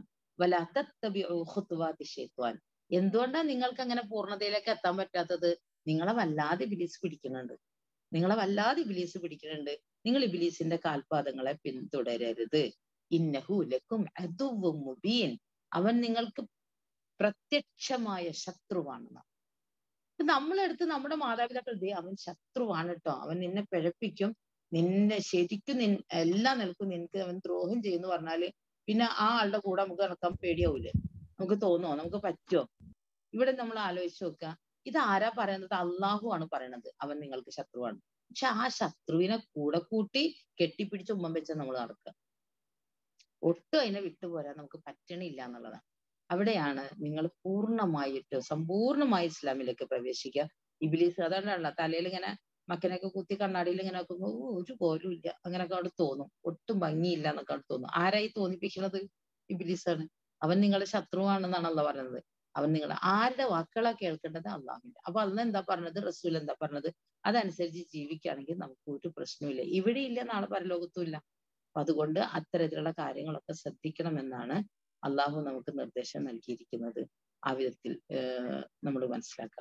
ഷെയ്ത്വാൻ എന്തുകൊണ്ടാണ് നിങ്ങൾക്ക് അങ്ങനെ പൂർണ്ണതയിലേക്ക് എത്താൻ പറ്റാത്തത് നിങ്ങളെ വല്ലാതെ ഇബിലീസ് പിടിക്കുന്നുണ്ട് നിങ്ങളെ വല്ലാതെ ഇബിലീസ് പിടിക്കുന്നുണ്ട് നിങ്ങൾ ഇബിലീസിന്റെ കാൽപാദങ്ങളെ പിന്തുടരരുത് ഇന്നഹു ലക്കും അതുവും മുബീൻ അവൻ നിങ്ങൾക്ക് പ്രത്യക്ഷമായ ശത്രുവാണെന്ന് നമ്മളെടുത്ത് നമ്മുടെ മാതാപിതാക്കൾ ദേ അവൻ ശത്രുവാണ് കേട്ടോ അവൻ നിന്നെ പിഴപ്പിക്കും നിന്നെ ശരിക്കും നിൻ എല്ലാ നിലക്കും നിനക്ക് അവൻ ദ്രോഹം ചെയ്യുന്നു പറഞ്ഞാല് പിന്നെ ആ ആളുടെ കൂടെ നമുക്ക് നടക്കാൻ പേടിയാവൂലേ നമുക്ക് തോന്നുമോ നമുക്ക് പറ്റുമോ ഇവിടെ നമ്മൾ ആലോചിച്ച് നോക്കുക ഇത് ആരാ പറയുന്നത് അള്ളാഹു ആണ് പറയണത് അവൻ നിങ്ങൾക്ക് ശത്രുവാണ് പക്ഷെ ആ ശത്രുവിനെ കൂടെ കൂട്ടി കെട്ടിപ്പിടിച്ച് ഉമ്മം വെച്ച് നമ്മൾ നടക്കുക ഒട്ടും അതിനെ വിട്ടുപോരാൻ നമുക്ക് പറ്റണില്ല എന്നുള്ളതാണ് അവിടെയാണ് നിങ്ങൾ പൂർണ്ണമായിട്ട് സമ്പൂർണ്ണമായി ഇസ്ലാമിലേക്ക് പ്രവേശിക്കുക ഇബിലീസ് അതാണല്ല തലയിൽ ഇങ്ങനെ മക്കനൊക്കെ കുത്തി കണ്ണാടിയിൽ ഇങ്ങനെ നോക്കുമ്പോൾ ഒരു പോലും ഇല്ല അങ്ങനെയൊക്കെ അവിടെ തോന്നും ഒട്ടും ഭംഗിയില്ല എന്നൊക്കെ അവിടെ തോന്നും ആരായി തോന്നിപ്പിക്കുന്നത് ഇബിലീസാണ് അവൻ നിങ്ങളുടെ ശത്രുവാണെന്നാണല്ലോ പറയുന്നത് അവൻ നിങ്ങൾ ആരുടെ വാക്കുകളാ കേൾക്കേണ്ടത് അള്ളാഹിന്റെ അപ്പൊ അന്ന് എന്താ പറഞ്ഞത് റസൂൽ എന്താ പറഞ്ഞത് അതനുസരിച്ച് ജീവിക്കുകയാണെങ്കിൽ നമുക്ക് ഒരു പ്രശ്നമില്ല ഇവിടെ ഇല്ല നാളെ പരലോകത്തും ഇല്ല അപ്പൊ അതുകൊണ്ട് അത്തരത്തിലുള്ള കാര്യങ്ങളൊക്കെ ശ്രദ്ധിക്കണമെന്നാണ് അള്ളാഹു നമുക്ക് നിർദ്ദേശം നൽകിയിരിക്കുന്നത് ആ വിധത്തിൽ നമ്മൾ മനസ്സിലാക്കാം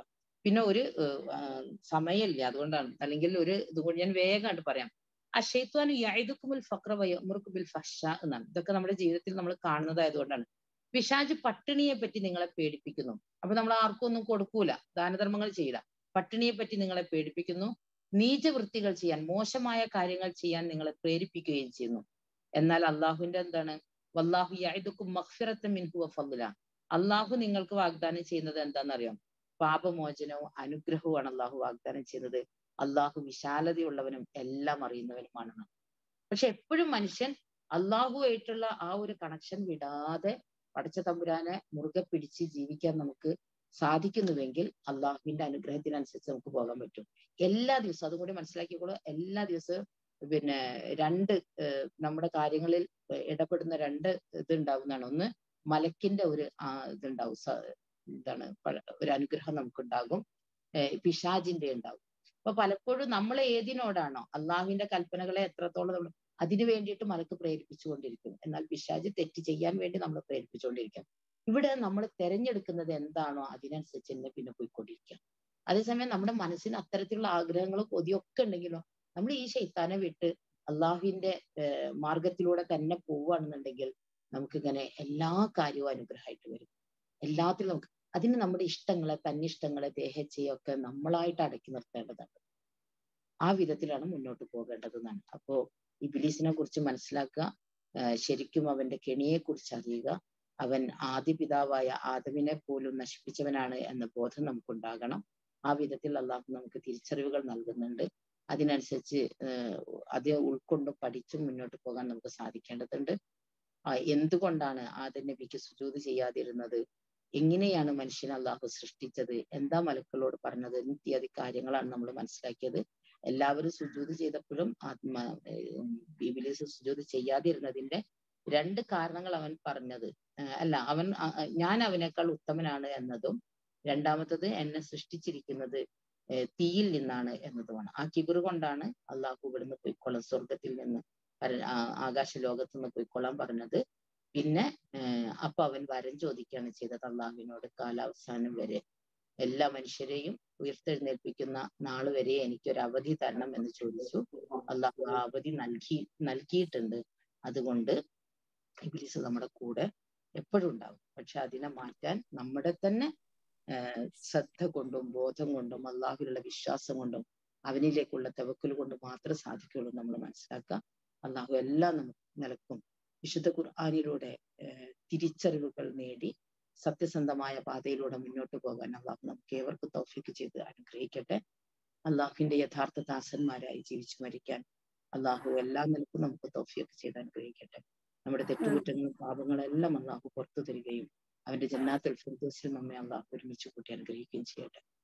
പിന്നെ ഒരു സമയമില്ല അതുകൊണ്ടാണ് അല്ലെങ്കിൽ ഒരു ഇതുകൊണ്ട് ഞാൻ വേഗമായിട്ട് പറയാം അഷൈത്വാനു യഴുതുക്കുമുൽ ഫക്ര വയമുറുക്കു ബിൽ ഫഷ എന്നാണ് ഇതൊക്കെ നമ്മുടെ ജീവിതത്തിൽ നമ്മൾ കാണുന്നതായതുകൊണ്ടാണ് പിശാജ് പട്ടിണിയെ പറ്റി നിങ്ങളെ പേടിപ്പിക്കുന്നു അപ്പൊ നമ്മൾ ആർക്കും ഒന്നും കൊടുക്കൂല ദാനധർമ്മങ്ങൾ ചെയ്യില്ല പട്ടിണിയെ പറ്റി നിങ്ങളെ പേടിപ്പിക്കുന്നു നീചവൃത്തികൾ ചെയ്യാൻ മോശമായ കാര്യങ്ങൾ ചെയ്യാൻ നിങ്ങളെ പ്രേരിപ്പിക്കുകയും ചെയ്യുന്നു എന്നാൽ അള്ളാഹുവിന്റെ എന്താണ് വല്ലാഹു യഴുതുക്കും മഹ്ഫിറത്ത് മിൻഹു ഫല്ല അള്ളാഹു നിങ്ങൾക്ക് വാഗ്ദാനം ചെയ്യുന്നത് എന്താണെന്നറിയാം പാപമോചനവും അനുഗ്രഹവുമാണ് അള്ളാഹു വാഗ്ദാനം ചെയ്യുന്നത് അള്ളാഹു വിശാലതയുള്ളവനും എല്ലാം അറിയുന്നവനുമാണെന്ന് പക്ഷെ എപ്പോഴും മനുഷ്യൻ അള്ളാഹുവായിട്ടുള്ള ആ ഒരു കണക്ഷൻ വിടാതെ പടച്ച തമ്പുരാനെ മുറുകെ പിടിച്ച് ജീവിക്കാൻ നമുക്ക് സാധിക്കുന്നുവെങ്കിൽ അള്ളാഹുവിന്റെ അനുഗ്രഹത്തിനനുസരിച്ച് നമുക്ക് പോകാൻ പറ്റും എല്ലാ ദിവസവും അതും കൂടി മനസ്സിലാക്കിക്കോളൂ എല്ലാ ദിവസവും പിന്നെ രണ്ട് നമ്മുടെ കാര്യങ്ങളിൽ ഇടപെടുന്ന രണ്ട് ഇതുണ്ടാവുന്നതാണ് ഒന്ന് മലക്കിന്റെ ഒരു ഇതുണ്ടാവും എന്താണ് ഒരു അനുഗ്രഹം നമുക്കുണ്ടാകും പിശാജിന്റെ ഉണ്ടാവും അപ്പൊ പലപ്പോഴും നമ്മൾ ഏതിനോടാണോ അള്ളാഹുവിന്റെ കൽപ്പനകളെ എത്രത്തോളം നമ്മൾ അതിനു വേണ്ടിയിട്ട് മലക്ക് പ്രേരിപ്പിച്ചുകൊണ്ടിരിക്കും എന്നാൽ പിശാജ് തെറ്റ് ചെയ്യാൻ വേണ്ടി നമ്മൾ പ്രേരിപ്പിച്ചുകൊണ്ടിരിക്കും ഇവിടെ നമ്മൾ തെരഞ്ഞെടുക്കുന്നത് എന്താണോ അതിനനുസരിച്ച് തന്നെ പിന്നെ പോയിക്കൊണ്ടിരിക്കാം അതേസമയം നമ്മുടെ മനസ്സിന് അത്തരത്തിലുള്ള ആഗ്രഹങ്ങളും കൊതിയൊക്കെ ഉണ്ടെങ്കിലോ നമ്മൾ ഈ ശൈത്താനെ വിട്ട് അള്ളാഹുവിന്റെ മാർഗത്തിലൂടെ തന്നെ പോവുകയാണെന്നുണ്ടെങ്കിൽ നമുക്കിങ്ങനെ എല്ലാ കാര്യവും അനുഗ്രഹമായിട്ട് വരും എല്ലാത്തിലും നമുക്ക് അതിന് നമ്മുടെ ഇഷ്ടങ്ങളെ തന്നിഷ്ടങ്ങളെ ദേഹച്ചയൊക്കെ നമ്മളായിട്ട് അടക്കി നിർത്തേണ്ടതുണ്ട് ആ വിധത്തിലാണ് മുന്നോട്ട് പോകേണ്ടതെന്നാണ് അപ്പോ ഇബിലീസിനെ കുറിച്ച് മനസ്സിലാക്കുക ശരിക്കും അവന്റെ കെണിയെ കുറിച്ച് അറിയുക അവൻ ആദ്യ പിതാവായ ആദവിനെ പോലും നശിപ്പിച്ചവനാണ് എന്ന ബോധം നമുക്കുണ്ടാകണം ആ വിധത്തിൽ അള്ളാഹു നമുക്ക് തിരിച്ചറിവുകൾ നൽകുന്നുണ്ട് അതിനനുസരിച്ച് അത് ഉൾക്കൊണ്ടും പഠിച്ചും മുന്നോട്ട് പോകാൻ നമുക്ക് സാധിക്കേണ്ടതുണ്ട് എന്തുകൊണ്ടാണ് ആദം നബിക്ക് സുജൂത് ചെയ്യാതിരുന്നത് എങ്ങനെയാണ് മനുഷ്യനെ അള്ളാഹു സൃഷ്ടിച്ചത് എന്താ മലക്കളോട് പറഞ്ഞത് ഇത്യാദി കാര്യങ്ങളാണ് നമ്മൾ മനസ്സിലാക്കിയത് എല്ലാവരും സുജൂത് ചെയ്തപ്പോഴും ആത്മ ബിബിലിസ് സുജൂത് ചെയ്യാതിരുന്നതിന്റെ രണ്ട് കാരണങ്ങൾ അവൻ പറഞ്ഞത് അല്ല അവൻ ഞാൻ അവനേക്കാൾ ഉത്തമനാണ് എന്നതും രണ്ടാമത്തത് എന്നെ സൃഷ്ടിച്ചിരിക്കുന്നത് തീയിൽ നിന്നാണ് എന്നതുമാണ് ആ കിബിർ കൊണ്ടാണ് അള്ളാഹു ഇവിടുന്ന് പോയിക്കൊള്ളാൻ സ്വർഗത്തിൽ നിന്ന് ആകാശ ലോകത്ത് നിന്ന് പോയിക്കൊള്ളാൻ പറഞ്ഞത് പിന്നെ അപ്പൊ അവൻ വരം ചോദിക്കുകയാണ് ചെയ്തത് അള്ളാഹുവിനോട് കാലാവസാനം വരെ എല്ലാ മനുഷ്യരെയും ഉയർത്തെഴുന്നേൽപ്പിക്കുന്ന നാൾ വരെ എനിക്കൊരു അവധി തരണം എന്ന് ചോദിച്ചു അള്ളാഹു ആ അവധി നൽകി നൽകിയിട്ടുണ്ട് അതുകൊണ്ട് ഇബിലിസ് നമ്മുടെ കൂടെ എപ്പോഴും ഉണ്ടാവും പക്ഷെ അതിനെ മാറ്റാൻ നമ്മുടെ തന്നെ ശ്രദ്ധ കൊണ്ടും ബോധം കൊണ്ടും അള്ളാഹുവിലുള്ള വിശ്വാസം കൊണ്ടും അവനിലേക്കുള്ള തവക്കൽ കൊണ്ട് മാത്രമേ സാധിക്കുള്ളൂ നമ്മൾ മനസ്സിലാക്കുക അള്ളാഹു എല്ലാം നമുക്ക് നിലക്കും വിശുദ്ധ ഖുർആാനിലൂടെ തിരിച്ചറിവുകൾ നേടി സത്യസന്ധമായ പാതയിലൂടെ മുന്നോട്ട് പോകാൻ അള്ളാഹു നമുക്ക് ഏവർക്കും തൗഫീക്ക് ചെയ്ത് അനുഗ്രഹിക്കട്ടെ അള്ളാഹുവിന്റെ യഥാർത്ഥ ദാസന്മാരായി ജീവിച്ചു മരിക്കാൻ അള്ളാഹു എല്ലാം നിലക്കും നമുക്ക് തൗഫീക്ക് ചെയ്ത് അനുഗ്രഹിക്കട്ടെ നമ്മുടെ തെറ്റുകുറ്റങ്ങളും പാപങ്ങളെല്ലാം അള്ളാഹു പുറത്തു തരികയും അവന്റെ ജന്നാത്തിൽ ഫിർദോസിൽ നമ്മെ അള്ളാഹു ഒരുമിച്ച് കൂട്ടി അനുഗ്രഹിക്കുകയും ചെയ്യട്ടെ